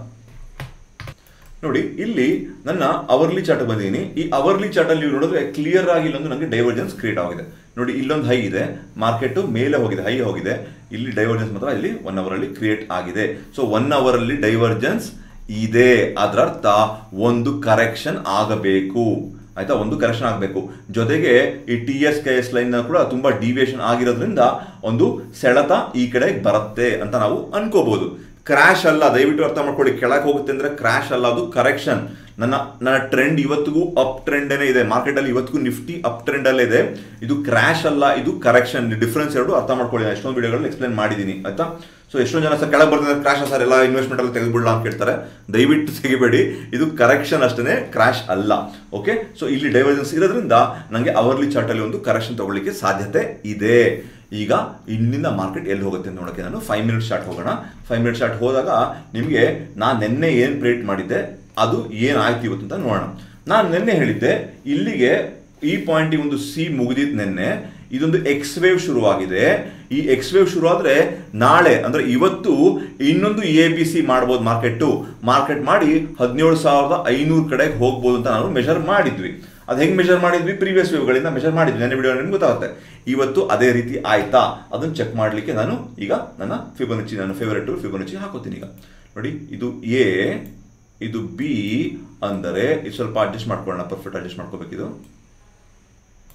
S1: ನೋಡಿ ಇಲ್ಲಿ ನನ್ನ ಅವರ್ಲಿ ಚಾರ್ಟ್ ಬಂದಿದ್ದೀನಿ ಈ ಅವರ್ಲಿ ಚಾರ್ಟ್ ಅಲ್ಲಿ ನೀವು ನೋಡಿದ್ರೆ ಕ್ಲಿಯರ್ ಆಗಿ ಇಲ್ಲೊಂದು ನನಗೆ ಡೈವರ್ಜೆನ್ಸ್ ಕ್ರಿಯೇಟ್ ಆಗಿದೆ ನೋಡಿ ಇಲ್ಲೊಂದು ಹೈ ಇದೆ ಮಾರ್ಕೆಟ್ ಮೇಲೆ ಹೋಗಿದೆ ಹೈ ಹೋಗಿದೆ ಇಲ್ಲಿ ಡೈವರ್ಜೆನ್ಸ್ ಮಾತ್ರ ಇಲ್ಲಿ ಒನ್ ಅವರ್ ಅಲ್ಲಿ ಕ್ರಿಯೇಟ್ ಆಗಿದೆ ಸೊ ಒನ್ ಅವರ್ ಅಲ್ಲಿ ಡೈವರ್ಜೆನ್ಸ್ ಇದೆ ಅದರ ಅರ್ಥ ಒಂದು ಕರೆಕ್ಷನ್ ಆಗಬೇಕು ಆಯ್ತಾ ಒಂದು ಕರೆಕ್ಷನ್ ಆಗಬೇಕು ಜೊತೆಗೆ ಈ T S K S line ಕೂಡ ತುಂಬಾ ಡಿವಿಯೇಷನ್ ಆಗಿರೋದ್ರಿಂದ ಒಂದು ಸೆಳೆತ ಈ ಕಡೆ ಬರುತ್ತೆ ಅಂತ ನಾವು ಅನ್ಕೋಬಹುದು ಕ್ರ್ಯಾಶ್ ಅಲ್ಲ ದಯವಿಟ್ಟು ಅರ್ಥ ಮಾಡ್ಕೊಳ್ಳಿ ಕೆಳಗೆ ಹೋಗುತ್ತೆ ಅಂದ್ರೆ ಕ್ರ್ಯಾಶ್ ಅಲ್ಲ ಅದು ಕರೆಕ್ಷನ್ ನನ್ನ ನನ್ನ ಟ್ರೆಂಡ್ ಇವತ್ತಿಗೂ ಅಪ್ ಟ್ರೆಂಡೇನೆ ಇದೆ ಮಾರ್ಕೆಟ್ ಅಲ್ಲಿ ಇವತ್ತಿಗೂ ನಿಫ್ಟಿ ಅಪ್ ಟ್ರೆಂಡ್ ಅಲ್ಲೇ ಇದೆ ಇದು ಕ್ರ್ಯಾಶ್ ಅಲ್ಲ ಇದು ಕರೆಕ್ಷನ್ ಡಿಫ್ರೆನ್ಸ್ ಎರಡು ಅರ್ಥ ಮಾಡ್ಕೊಳ್ಳಿ ನಾನು ಎಷ್ಟೊಂದು ವಿಡಿಯೋಗಳಲ್ಲಿ ಎಕ್ಸ್ಪ್ಲೇನ್ ಮಾಡಿದ್ದೀನಿ ಆಯ್ತಾ ಸೊ ಎಷ್ಟೊಂದು ಜನ ಸರ್ ಕೆಳಗೆ ಬರ್ತಾರೆ ಕ್ರಾಶ್ ಸರ್ ಎಲ್ಲ ಇನ್ವೆಸ್ಟ್ಮೆಂಟ್ ಅಲ್ಲಿ ತೆಗೆದುಬಿಡಲ್ಲ ಅಂತ ಕೇಳ್ತಾರೆ ದಯವಿಟ್ಟು ತೆಗಿಬೇಡಿ ಇದು ಕರೆಕ್ಷನ್ ಅಷ್ಟೇ ಕ್ರಾಶ್ ಅಲ್ಲ ಓಕೆ ಸೊ ಇಲ್ಲಿ ಡೈವರ್ಜೆನ್ಸ್ ಇರೋದ್ರಿಂದ ನನಗೆ ಅವರ್ಲಿ ಚಾರ್ಟ್ ಅಲ್ಲಿ ಒಂದು ಕರೆಕ್ಷನ್ ತಗೊಳ್ಳಿಕ್ಕೆ ಸಾಧ್ಯತೆ ಇದೆ ಈಗ ಇನ್ನಿಂದ ಮಾರ್ಕೆಟ್ ಎಲ್ಲಿ ಹೋಗುತ್ತೆ ಅಂತ ನೋಡೋಕ್ಕೆ ನಾನು ಫೈವ್ ಮಿನಿಟ್ಸ್ ಶಾರ್ಟ್ ಹೋಗೋಣ ಫೈವ್ ಮಿನಿಟ್ಸ್ ಶಾರ್ಟ್ ಹೋದಾಗ ನಿಮಗೆ ನಾನು ನಿನ್ನೆ ಏನು ಪ್ರೇಟ್ ಮಾಡಿದ್ದೆ ಅದು ಏನಾಯ್ತು ಇವತ್ತು ಅಂತ ನೋಡೋಣ ನಾನು ನಿನ್ನೆ ಹೇಳಿದ್ದೆ ಇಲ್ಲಿಗೆ ಈ ಪಾಯಿಂಟಿಗೆ ಒಂದು ಸಿ ಮುಗಿದಿದ್ದು ನಿನ್ನೆ ಇದೊಂದು ಎಕ್ಸ್ ವೇವ್ ಶುರುವಾಗಿದೆ ಈ ಎಕ್ಸ್ ವೇವ್ ಶುರು ಆದ್ರೆ ನಾಳೆ ಅಂದ್ರೆ ಇವತ್ತು ಇನ್ನೊಂದು ಎ ಬಿ ಸಿ ಮಾಡ್ಬೋದು ಮಾರ್ಕೆಟ್ ಮಾರ್ಕೆಟ್ ಮಾಡಿ ಹದಿನೇಳು ಸಾವಿರದ ಐನೂರು ಕಡೆಗೆ ಹೋಗ್ಬೋದು ಅಂತ ನಾವು ಮೆಷರ್ ಮಾಡಿದ್ವಿ ಅದು ಹೆಂಗ್ ಮೆಷರ್ ಮಾಡಿದ್ವಿ ಪ್ರೀವಿಯಸ್ ವೇವ್ಗಳಿಂದ ಮೆಷರ್ ಮಾಡಿದ್ವಿ ನನ್ನ ವಿಡಿಯೋ ನಿಮ್ಗೆ ಗೊತ್ತಾಗುತ್ತೆ ಇವತ್ತು ಅದೇ ರೀತಿ ಆಯ್ತಾ ಅದನ್ನು ಚೆಕ್ ಮಾಡಲಿಕ್ಕೆ ನಾನು ಈಗ ನನ್ನ ಫಿಬೊನಚಿ ನನ್ನ ಫೇವರೆಟ್ ಫಿಬೊನಚಿ ಹಾಕೋತೀನಿ ಈಗ ನೋಡಿ ಇದು ಎ ಇದು ಬಿ ಅಂದರೆ ಇದು ಸ್ವಲ್ಪ ಅಡ್ಜಸ್ಟ್ ಮಾಡ್ಕೊಳ್ಳೋಣ ಪರ್ಫೆಕ್ಟ್ ಅಡ್ಜಸ್ಟ್ ಮಾಡ್ಕೋಬೇಕಿದು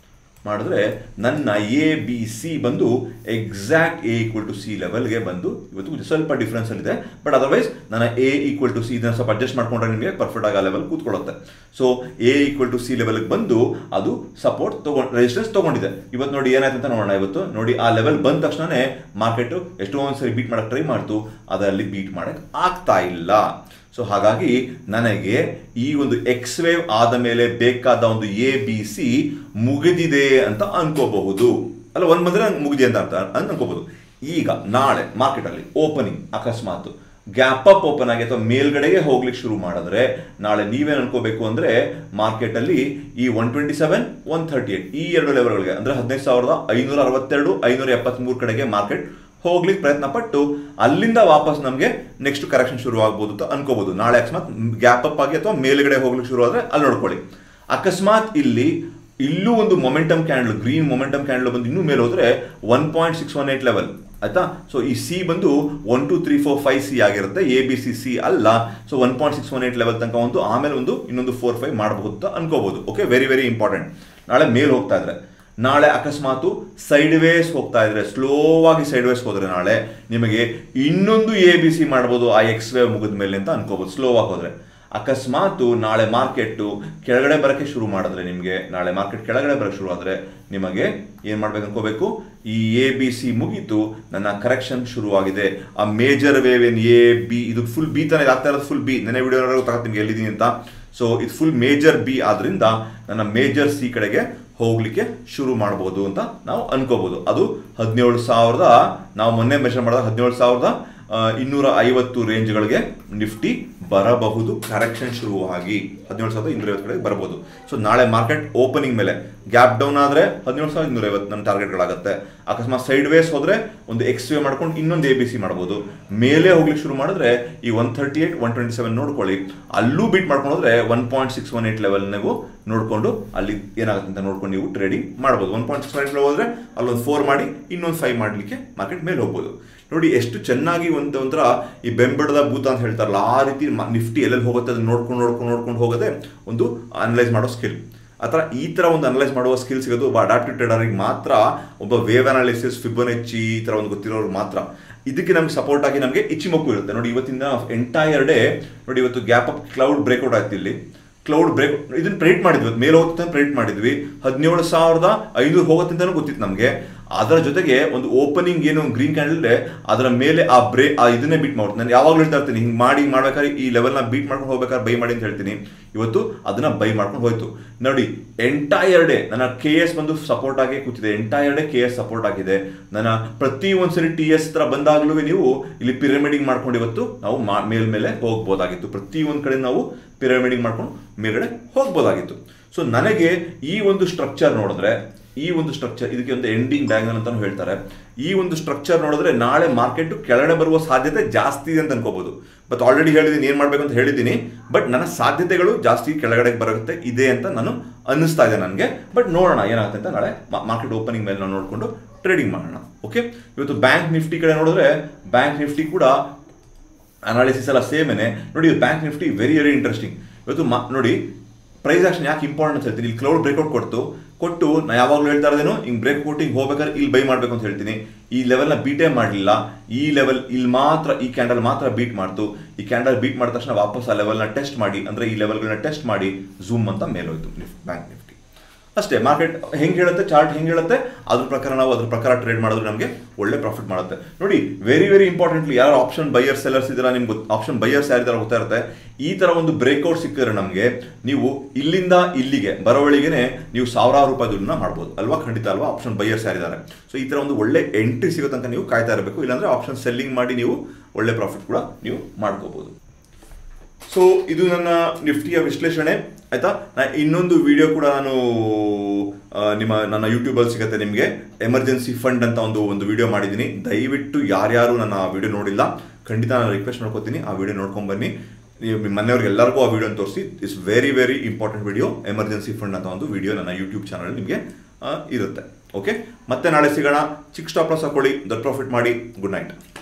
S1: ಮಾಡಿದ್ರೆ ನನ್ನ ಎ ಬಿ ಸಿ ಬಂದು exact A equal to C ಲೆವೆಲ್ಗೆ ಬಂದು ಇವತ್ತು ಸ್ವಲ್ಪ ಡಿಫ್ರೆನ್ಸ್ ಇದೆ ಬಟ್ ಅದರ್ವೈಸ್ ನನ್ನ ಎ ಈಕ್ವಲ್ ಟು ಸಿ ಇದನ್ನ ಸ್ವಲ್ಪ ಅಡ್ಜಸ್ಟ್ ಮಾಡ್ಕೊಂಡ್ರೆ ನಿಮಗೆ ಪರ್ಫೆಕ್ಟ್ ಆಗಿ ಆ ಲೆವೆಲ್ ಕೂತ್ಕೊಳ್ಳುತ್ತೆ so A equal to C ಲೆವೆಲ್ಗೆ ಬಂದು ಅದು ಸಪೋರ್ಟ್ ತಗೊಂಡು ರೆಸಿಸ್ಟೆನ್ಸ್ ತಗೊಂಡಿದೆ ಇವತ್ತು ನೋಡಿ ಏನಾಯ್ತು ಅಂತ ನೋಡೋಣ ಇವತ್ತು ನೋಡಿ ಆ ಲೆವೆಲ್ ಬಂದ ತಕ್ಷಣನೇ ಮಾರ್ಕೆಟು ಎಷ್ಟೋ ಒಂದ್ಸರಿ ಬೀಟ್ ಮಾಡಕ್ಕೆ ಟ್ರೈ ಮಾಡ್ತು ಅದರಲ್ಲಿ ಬೀಟ್ ಮಾಡಕ್ಕೆ ಆಗ್ತಾ ಇಲ್ಲ ಸೊ ಹಾಗಾಗಿ ನನಗೆ ಈ ಒಂದು ಎಕ್ಸ್ ವೇವ್ ಆದ ಮೇಲೆ ಬೇಕಾದ ಒಂದು ಎ ಬಿ ಸಿ ಮುಗಿದಿದೆ ಅಂತ ಅನ್ಕೋಬಹುದು ಅಲ್ಲ ಒಂದು ಬಂದರೆ ಮುಗಿದಿದೆ ಅಂತ ಅರ್ಥ ಅಂತ ಅನ್ಕೋಬಹುದು ಈಗ ನಾಳೆ ಮಾರ್ಕೆಟಲ್ಲಿ ಓಪನಿಂಗ್ ಅಕಸ್ಮಾತ್ ಗ್ಯಾಪ್ ಅಪ್ ಓಪನ್ ಆಗಿ ಅಥವಾ ಮೇಲ್ಗಡೆಗೆ ಹೋಗ್ಲಿಕ್ಕೆ ಶುರು ಮಾಡಿದ್ರೆ ನಾಳೆ ನೀವೇನು ಅನ್ಕೋಬೇಕು ಅಂದ್ರೆ ಮಾರ್ಕೆಟ್ ಅಲ್ಲಿ ಈ one twenty seven one thirty eight ಈ ಎರಡು ಲೆವೆಲ್ಗಳಿಗೆ ಅಂದ್ರೆ ಹದಿನೈದು ಸಾವಿರದ ಐನೂರ ಅರವತ್ತೆರಡು ಐನೂರ ಎಪ್ಪತ್ಮೂರು ಕಡೆಗೆ ಮಾರ್ಕೆಟ್ ಹೋಗ್ಲಿಕ್ಕೆ ಪ್ರಯತ್ನ ಪಟ್ಟು ಅಲ್ಲಿಂದ ವಾಪಸ್ ನಮಗೆ ನೆಕ್ಸ್ಟ್ ಕರೆಕ್ಷನ್ ಶುರು ಆಗ್ಬೋದು ಅಂತ ಅನ್ಕೋಬಹುದು ನಾಳೆ ಅಕಸ್ಮಾತ್ ಗ್ಯಾಪ್ ಅಪ್ ಆಗಿ ಅಥವಾ ಮೇಲ್ಗಡೆ ಹೋಗ್ಲಿಕ್ಕೆ ಶುರು ಆದ್ರೆ ಅಲ್ಲಿ ನೋಡ್ಕೊಳ್ಳಿ ಅಕಸ್ಮಾತ್ ಇಲ್ಲಿ ಇಲ್ಲೂ ಒಂದು momentum candle green momentum candle ಬಂದು ಇನ್ನೂ ಮೇಲೆ ಹೋದ್ರೆ one point six one eight level ಆಯ್ತಾ ಸೊ ಈ ಸಿ ಬಂದು one two three four five C ಆಗಿರುತ್ತೆ ಎ ಬಿ ಸಿ ಸಿ ಅಲ್ಲ so one point six one eight level ತನಕ ಒಂದು ಆಮೇಲೆ ಒಂದು ಇನ್ನೊಂದು ಫೋರ್ ಫೈವ್ ಮಾಡಬಹುದು ಅಂತ ಅನ್ಕೋಬಹುದು ಓಕೆ ವೆರಿ ವೆರಿ ಇಂಪಾರ್ಟೆಂಟ್ ನಾಳೆ ಮೇಲ್ ಹೋಗ್ತಾ ಇದ್ರೆ ನಾಳೆ ಅಕಸ್ಮಾತು ಸೈಡ್ ವೇಸ್ ಹೋಗ್ತಾ ಇದ್ರೆ ಸ್ಲೋ ಆಗಿ ಸೈಡ್ ವೇಸ್ ಹೋದ್ರೆ ನಾಳೆ ನಿಮಗೆ ಇನ್ನೊಂದು ಎ ಬಿ ಸಿ ಮಾಡ್ಬೋದು ಆ ಎಕ್ಸ್ ವೇವ್ ಮುಗಿದ ಮೇಲೆ ಅಂತ ಅನ್ಕೋಬಹುದು ಸ್ಲೋ ಆಗಿ ಹೋದ್ರೆ ಅಕಸ್ಮಾತು ನಾಳೆ ಮಾರ್ಕೆಟ್ಟು ಕೆಳಗಡೆ ಬರೋಕ್ಕೆ ಶುರು ಮಾಡಿದ್ರೆ ನಿಮಗೆ ನಾಳೆ ಮಾರ್ಕೆಟ್ ಕೆಳಗಡೆ ಬರೋಕ್ಕೆ ಶುರು ಆದರೆ ನಿಮಗೆ ಏನು ಮಾಡ್ಬೇಕು ಅನ್ಕೋಬೇಕು ಈ ಎ ಬಿ ಸಿ ಮುಗೀತು ನನ್ನ ಕರೆಕ್ಷನ್ ಶುರುವಾಗಿದೆ ಆ ಮೇಜರ್ ವೇವ್ ಏನು ಎ ಬಿ ಇದು ಫುಲ್ ಬಿ ತಾನೇ ಆಗ್ತಾ ಇರೋದು ಫುಲ್ ಬಿ ನೆನೆ ವಿಡಿಯೋ ತಗೊಳ್ತೀನಿ ನಿಮ್ಗೆ ಎಲ್ಲಿದ್ದೀನಿ ಅಂತ ಸೊ ಇದು ಫುಲ್ ಮೇಜರ್ ಬಿ ಆದ್ರಿಂದ ನನ್ನ ಮೇಜರ್ ಸಿ ಕಡೆಗೆ ಹೋಗ್ಲಿಕ್ಕೆ ಶುರು ಮಾಡ್ಬೋದು ಅಂತ ನಾವು ಅನ್ಕೋಬಹುದು ಅದು ಹದಿನೇಳು ಸಾವಿರದ ನಾವು ಮೊನ್ನೆ ಮೆಷರ್ ಮಾಡಿದಾಗ ಹದಿನೇಳು ಸಾವಿರದ ಆ, ಇನ್ನೂರ ಐವತ್ತು ರೇಂಜ್ಗಳಿಗೆ ನಿಫ್ಟಿ ಬರಬಹುದು ಕರೆಕ್ಷನ್ ಶುರುವಾಗಿ ಹದಿನೇಳು ಸಾವಿರದ ಇನ್ನೂರ ಐವತ್ತು ಕಡೆಗೆ ಬರಬಹುದು ಸೊ ನಾಳೆ ಮಾರ್ಕೆಟ್ ಓಪನಿಂಗ್ ಮೇಲೆ ಗ್ಯಾಪ್ ಡೌನ್ ಆದರೆ ಹದಿನೇಳು ಸಾವಿರದ ಇನ್ನೂರ ಐವತ್ತು ನನ್ನ ಟಾರ್ಗೆಟ್ಗಳಾಗುತ್ತೆ ಅಕಸ್ಮಾತ್ ಸೈಡ್ ವೇಸ್ ಹೋದ್ರೆ ಒಂದು ಎಕ್ಸ್ ವೇ ಮಾಡ್ಕೊಂಡು ಇನ್ನೊಂದು ಎ ಬಿ ಸಿ ಮಾಡ್ಬೋದು ಮೇಲೆ ಹೋಗ್ಲಿಕ್ಕೆ ಶುರು ಮಾಡಿದ್ರೆ ಈ one thirty eight one twenty seven ನೋಡ್ಕೊಳ್ಳಿ ಅಲ್ಲೂ ಬೀಟ್ ಮಾಡ್ಕೊಂಡು ಹೋದ್ರೆ one point six one eight level ನೀವು ನೋಡ್ಕೊಂಡು ಅಲ್ಲಿ ಏನಾಗುತ್ತೆ ಅಂತ ನೋಡ್ಕೊಂಡು ನೀವು ಟ್ರೇಡಿಂಗ್ ಮಾಡ್ಬೋದು one point six one eight ಹೋದ್ರೆ ಅಲ್ಲೊಂದು ಫೋರ್ ಮಾಡಿ ಇನ್ನೊಂದು ಫೈವ್ ಮಾಡಲಿಕ್ಕೆ ಮಾರ್ಕೆಟ್ ಮೇಲೆ ಹೋಗ್ಬೋದು ನೋಡಿ ಎಷ್ಟು ಚೆನ್ನಾಗಿ ಒಂದು ಒಂಥರ ಈ ಬೆಂಬಡದ ಭೂತ ಅಂತ ಹೇಳ್ತಾರಲ್ಲ ಆ ರೀತಿ ಮ- ನಿಫ್ಟಿ ಎಲ್ಲೆಲ್ಲಿ ಹೋಗುತ್ತೆ ಅದನ್ನ ನೋಡ್ಕೊಂಡು ನೋಡ್ಕೊಂಡು ನೋಡ್ಕೊಂಡು ಹೋಗೋದೇ ಒಂದು ಅನಲೈಸ್ ಮಾಡೋ ಸ್ಕಿಲ್ ಆ ಥರ ಈ ಥರ ಒಂದು ಅನಲೈಸ್ ಮಾಡುವ ಸ್ಕಿಲ್ ಸಿಗೋದು ಒಬ್ಬ ಅಡಾಪ್ಟಿವ್ ಟ್ರೇಡರಿಗೆ ಮಾತ್ರ ಒಬ್ಬ ವೇವ್ ಅನಾಲಿಸಿಸ್ ಫಿಬೋನೆಚ್ಚಿ ಈ ಥರ ಒಂದು ಗೊತ್ತಿರೋರು ಮಾತ್ರ ಇದಕ್ಕೆ ನಮ್ಗೆ ಸಪೋರ್ಟ್ ಆಗಿ ನಮಗೆ ಇಚ್ಚಿಮೊಕ್ಕು ಇರುತ್ತೆ ನೋಡಿ ಇವತ್ತಿಂದ ಎಂಟೈರ್ ಡೇ ನೋಡಿ ಇವತ್ತು ಗ್ಯಾಪ್ ಅಪ್ ಕ್ಲೌಡ್ ಬ್ರೇಕ್ಔಟ್ ಆಯ್ತು ಇಲ್ಲಿ ಕ್ಲೌಡ್ ಬ್ರೇಕ್ ಇದನ್ನ ಪ್ರೇಟ್ ಮಾಡಿದ್ವಿ ಇವತ್ತು ಮೇಲೆ ಹೋಗುತ್ತೆ ಪ್ರೇಟ್ ಮಾಡಿದ್ವಿ ಹದಿನೇಳು ಸಾವಿರದ ಐನೂರು ಹೋಗುತ್ತೆ ಅಂತಾನೂ ಗೊತ್ತಿತ್ತು ನಮಗೆ ಅದರ ಜೊತೆಗೆ ಒಂದು ಓಪನಿಂಗ್ ಏನು ಗ್ರೀನ್ ಕ್ಯಾಂಡಲ್ ಇದೆ ಅದರ ಮೇಲೆ ಆ ಬ್ರೇ ಆ ಇದನ್ನೇ ಬೀಟ್ ಮಾಡ್ತೀನಿ ನಾನು ಯಾವಾಗಲೂ ಹೇಳ್ತಾ ಇರ್ತೀನಿ ಹಿಂಗೆ ಮಾಡಿ ಮಾಡ್ಬೇಕಾದ್ರೆ ಈ ಲೆವೆಲ್ನ ಬೀಟ್ ಮಾಡ್ಕೊಂಡು ಹೋಗ್ಬೇಕಾದ್ರೆ ಬೈ ಮಾಡಿ ಅಂತ ಹೇಳ್ತೀನಿ ಇವತ್ತು ಅದನ್ನ ಬೈ ಮಾಡ್ಕೊಂಡು ಹೋಯ್ತು ನೋಡಿ ಎಂಟೈರ್ ಡೇ ನನ್ನ ಕೆ ಎಸ್ ಬಂದು ಸಪೋರ್ಟ್ ಆಗಿ ಕೂತಿದೆ entire day K S support ಆಗಿದೆ ನನ್ನ ಪ್ರತಿ ಒಂದ್ಸರಿ ಟಿ ಎಸ್ ತರ ಬಂದಾಗ್ಲೂ ನೀವು ಇಲ್ಲಿ ಪಿರಮಿಡಿಂಗ್ ಮಾಡ್ಕೊಂಡು ಇವತ್ತು ನಾವು ಮಾ- ಮೇಲ್ ಮೇಲೆ ಹೋಗ್ಬೋದಾಗಿತ್ತು ಪ್ರತಿ ಒಂದ್ ಕಡೆ ನಾವು ಪಿರಮಿಡಿಂಗ್ ಮಾಡ್ಕೊಂಡು ಮೇಲ್ಗಡೆ ಹೋಗ್ಬೋದಾಗಿತ್ತು ಸೊ ನನಗೆ ಈ ಒಂದು ಸ್ಟ್ರಕ್ಚರ್ ನೋಡಿದ್ರೆ ಈ ಒಂದು ಸ್ಟ್ರಕ್ಚರ್ ಇದಕ್ಕೆ ಒಂದು ಎಂಡಿಂಗ್ ಡಯಾಗನಲ್ ಅಂತಾನು ಹೇಳ್ತಾರೆ ಈ ಒಂದು ಸ್ಟ್ರಕ್ಚರ್ ನೋಡಿದ್ರೆ ನಾಳೆ ಮಾರ್ಕೆಟ್ ಕೆಳಗಡೆ ಬರುವ ಸಾಧ್ಯತೆ ಜಾಸ್ತಿ ಇದೆ ಅಂತ ಅನ್ಕೋಬಹುದು ಬಟ್ ಆಲ್ರೆಡಿ ಹೇಳಿದ್ದೀನಿ ಏನು ಮಾಡಬೇಕು ಅಂತ ಹೇಳಿದ್ದೀನಿ ಬಟ್ ನನ್ನ ಸಾಧ್ಯತೆಗಳು ಜಾಸ್ತಿ ಕೆಳಗಡೆ ಬರುತ್ತೆ ಇದೆ ಅಂತ ನಾನು ಅನ್ನಿಸ್ತಾ ಇದೆ ನನಗೆ ಬಟ್ ನೋಡೋಣ ಏನಾಗುತ್ತೆ ಅಂತ ನಾಳೆ ಮಾರ್ಕೆಟ್ ಓಪನಿಂಗ್ ಮೇಲೆ ನಾವು ನೋಡಿಕೊಂಡು ಟ್ರೇಡಿಂಗ್ ಮಾಡೋಣ ಓಕೆ ಇವತ್ತು ಬ್ಯಾಂಕ್ ನಿಫ್ಟಿ ಕಡೆ ನೋಡಿದ್ರೆ ಬ್ಯಾಂಕ್ ನಿಫ್ಟಿ ಕೂಡ ಅನಾಲಿಸಿಸ್ ಎಲ್ಲ ಸೇಮೇನೆ ನೋಡಿ bank Nifty very very interesting ಇವತ್ತು ಮಾ ನೋಡಿ ಪ್ರೈಸ್ ಆಕ್ಷನ್ ಯಾಕೆ ಇಂಪಾರ್ಟೆಂಟ್ ಅಂತ ಹೇಳ್ತೀನಿ ಇಲ್ಲಿ ಕ್ಲೌಡ್ ಬ್ರೇಕ್ಔಟ್ ಕೊಡ್ತು ಕೊಟ್ಟು ನಾ ಯಾವಾಗಲೂ ಹೇಳ್ತಾ ಇರೋದೇನು ಹಿಂಗೆ ಬ್ರೇಕ್ ಕೊಟ್ಟು ಹಿಂಗೆ ಹೋಗ್ಬೇಕಾದ್ರೆ ಇಲ್ಲಿ ಬೈ ಮಾಡಬೇಕು ಅಂತ ಹೇಳ್ತೀನಿ ಈ ಲೆವೆಲ್ನ ಬೀಟೇ ಮಾಡಲಿಲ್ಲ ಈ ಲೆವೆಲ್ ಇಲ್ಲಿ ಮಾತ್ರ ಈ ಕ್ಯಾಂಡಲ್ ಮಾತ್ರ ಬೀಟ್ ಮಾಡ್ತು ಈ ಕ್ಯಾಂಡಲ್ ಬೀಟ್ ಮಾಡಿದ ತಕ್ಷಣ ವಾಪಸ್ ಆ ಲೆವೆಲ್ನ ಟೆಸ್ಟ್ ಮಾಡಿ ಅಂದರೆ ಈ ಲೆವೆಲ್ಗಳನ್ನ ಟೆಸ್ಟ್ ಮಾಡಿ ಝೂಮ್ ಅಂತ ಮೇಲೋಯ್ತು ನಿಫ್ಟ್ ಬ್ಯಾಂಕ್ ನಿಫ್ಟಿ ಅಷ್ಟೇ ಮಾರ್ಕೆಟ್ ಹೆಂಗೆ ಹೇಳುತ್ತೆ ಚಾರ್ಟ್ ಹೆಂಗೆ ಹೇಳುತ್ತೆ ಅದ್ರ ಪ್ರಕಾರ ನಾವು ಅದ್ರ ಪ್ರಕಾರ ಟ್ರೇಡ್ ಮಾಡಿದ್ರೆ ನಮಗೆ ಒಳ್ಳೆ ಪ್ರಾಫಿಟ್ ಮಾಡುತ್ತೆ ನೋಡಿ ವೆರಿ ವೆರಿ ಇಂಪಾರ್ಟೆಂಟ್ಲಿ ಯಾರು ಆಪ್ಷನ್ ಬೈಯರ್ ಸೆಲ್ಲರ್ಸ್ ಇದ್ದೀರಾ ನಿಮ್ಗೆ ಆಪ್ಷನ್ ಬೈಯರ್ಸ್ ಯಾರಿದಾರ ಗೊತ್ತಾ ಇರುತ್ತೆ ಈ ತರ ಒಂದು ಬ್ರೇಕ್ಔಟ್ ಸಿಕ್ಕಿದ್ರೆ ನಮಗೆ ನೀವು ಇಲ್ಲಿಂದ ಇಲ್ಲಿಗೆ ಬರೋವಳಿಗೆನೆ ನೀವು ಸಾವಿರಾರು ರೂಪಾಯಿ ದುಡ್ಡನ್ನ ಮಾಡ್ಬೋದು ಅಲ್ವಾ ಖಂಡಿತ ಅಲ್ವಾ ಆಪ್ಷನ್ ಬೈಯರ್ಸ್ ಯಾರಿದ್ದಾರೆ ಸೊ ಈ ತರ ಒಂದು ಒಳ್ಳೆ ಎಂಟ್ರಿ ಸಿಗೋ ತನಕ ನೀವು ಕಾಯ್ತಾ ಇರಬೇಕು ಇಲ್ಲಾಂದ್ರೆ ಆಪ್ಷನ್ ಸೆಲ್ಲಿಂಗ್ ಮಾಡಿ ನೀವು ಒಳ್ಳೆ ಪ್ರಾಫಿಟ್ ಕೂಡ ನೀವು ಮಾಡ್ಕೋಬಹುದು ಸೊ ಇದು ನನ್ನ ನಿಫ್ಟಿಯ ವಿಶ್ಲೇಷಣೆ ಆಯ್ತಾ ನಾ ಇನ್ನೊಂದು ವಿಡಿಯೋ ಕೂಡ ನಾನು ಆ, ನಿಮ್ಮ ನನ್ನ ಯೂಟ್ಯೂಬಲ್ಲಿ ಸಿಗುತ್ತೆ ನಿಮಗೆ ಎಮರ್ಜೆನ್ಸಿ ಫಂಡ್ ಅಂತ ಒಂದು ಒಂದು ವಿಡಿಯೋ ಮಾಡಿದ್ದೀನಿ ದಯವಿಟ್ಟು ಯಾರ್ಯಾರು ನನ್ನ ವಿಡಿಯೋ ನೋಡಿಲ್ಲ ಖಂಡಿತ ನಾನು ರಿಕ್ವೆಸ್ಟ್ ಮಾಡ್ಕೋತೀನಿ ಆ ವಿಡಿಯೋ ನೋಡ್ಕೊಂಡು ಬನ್ನಿ ನೀವು ನಿಮ್ಮ ಮನೆಯವ್ರಿಗೆ ಎಲ್ಲರಿಗೂ ಆ ವಿಡಿಯೋ ತೋರಿಸಿ it's very very important video emergency fund ಅಂತ ಒಂದು ವಿಡಿಯೋ ನನ್ನ ಯೂಟ್ಯೂಬ್ ಚಾನಲ್ ನಿಮಗೆ ಆ, ಇರುತ್ತೆ ಓಕೆ ಮತ್ತೆ ನಾಳೆ ಸಿಗೋಣ ಚಿಕ್ಕ ಸ್ಟಾಪ್ ಲಾಸ್ ಹಾಕೊಳ್ಳಿ ದೊಡ್ಡ ಪ್ರಾಫಿಟ್ ಮಾಡಿ ಗುಡ್ ನೈಟ್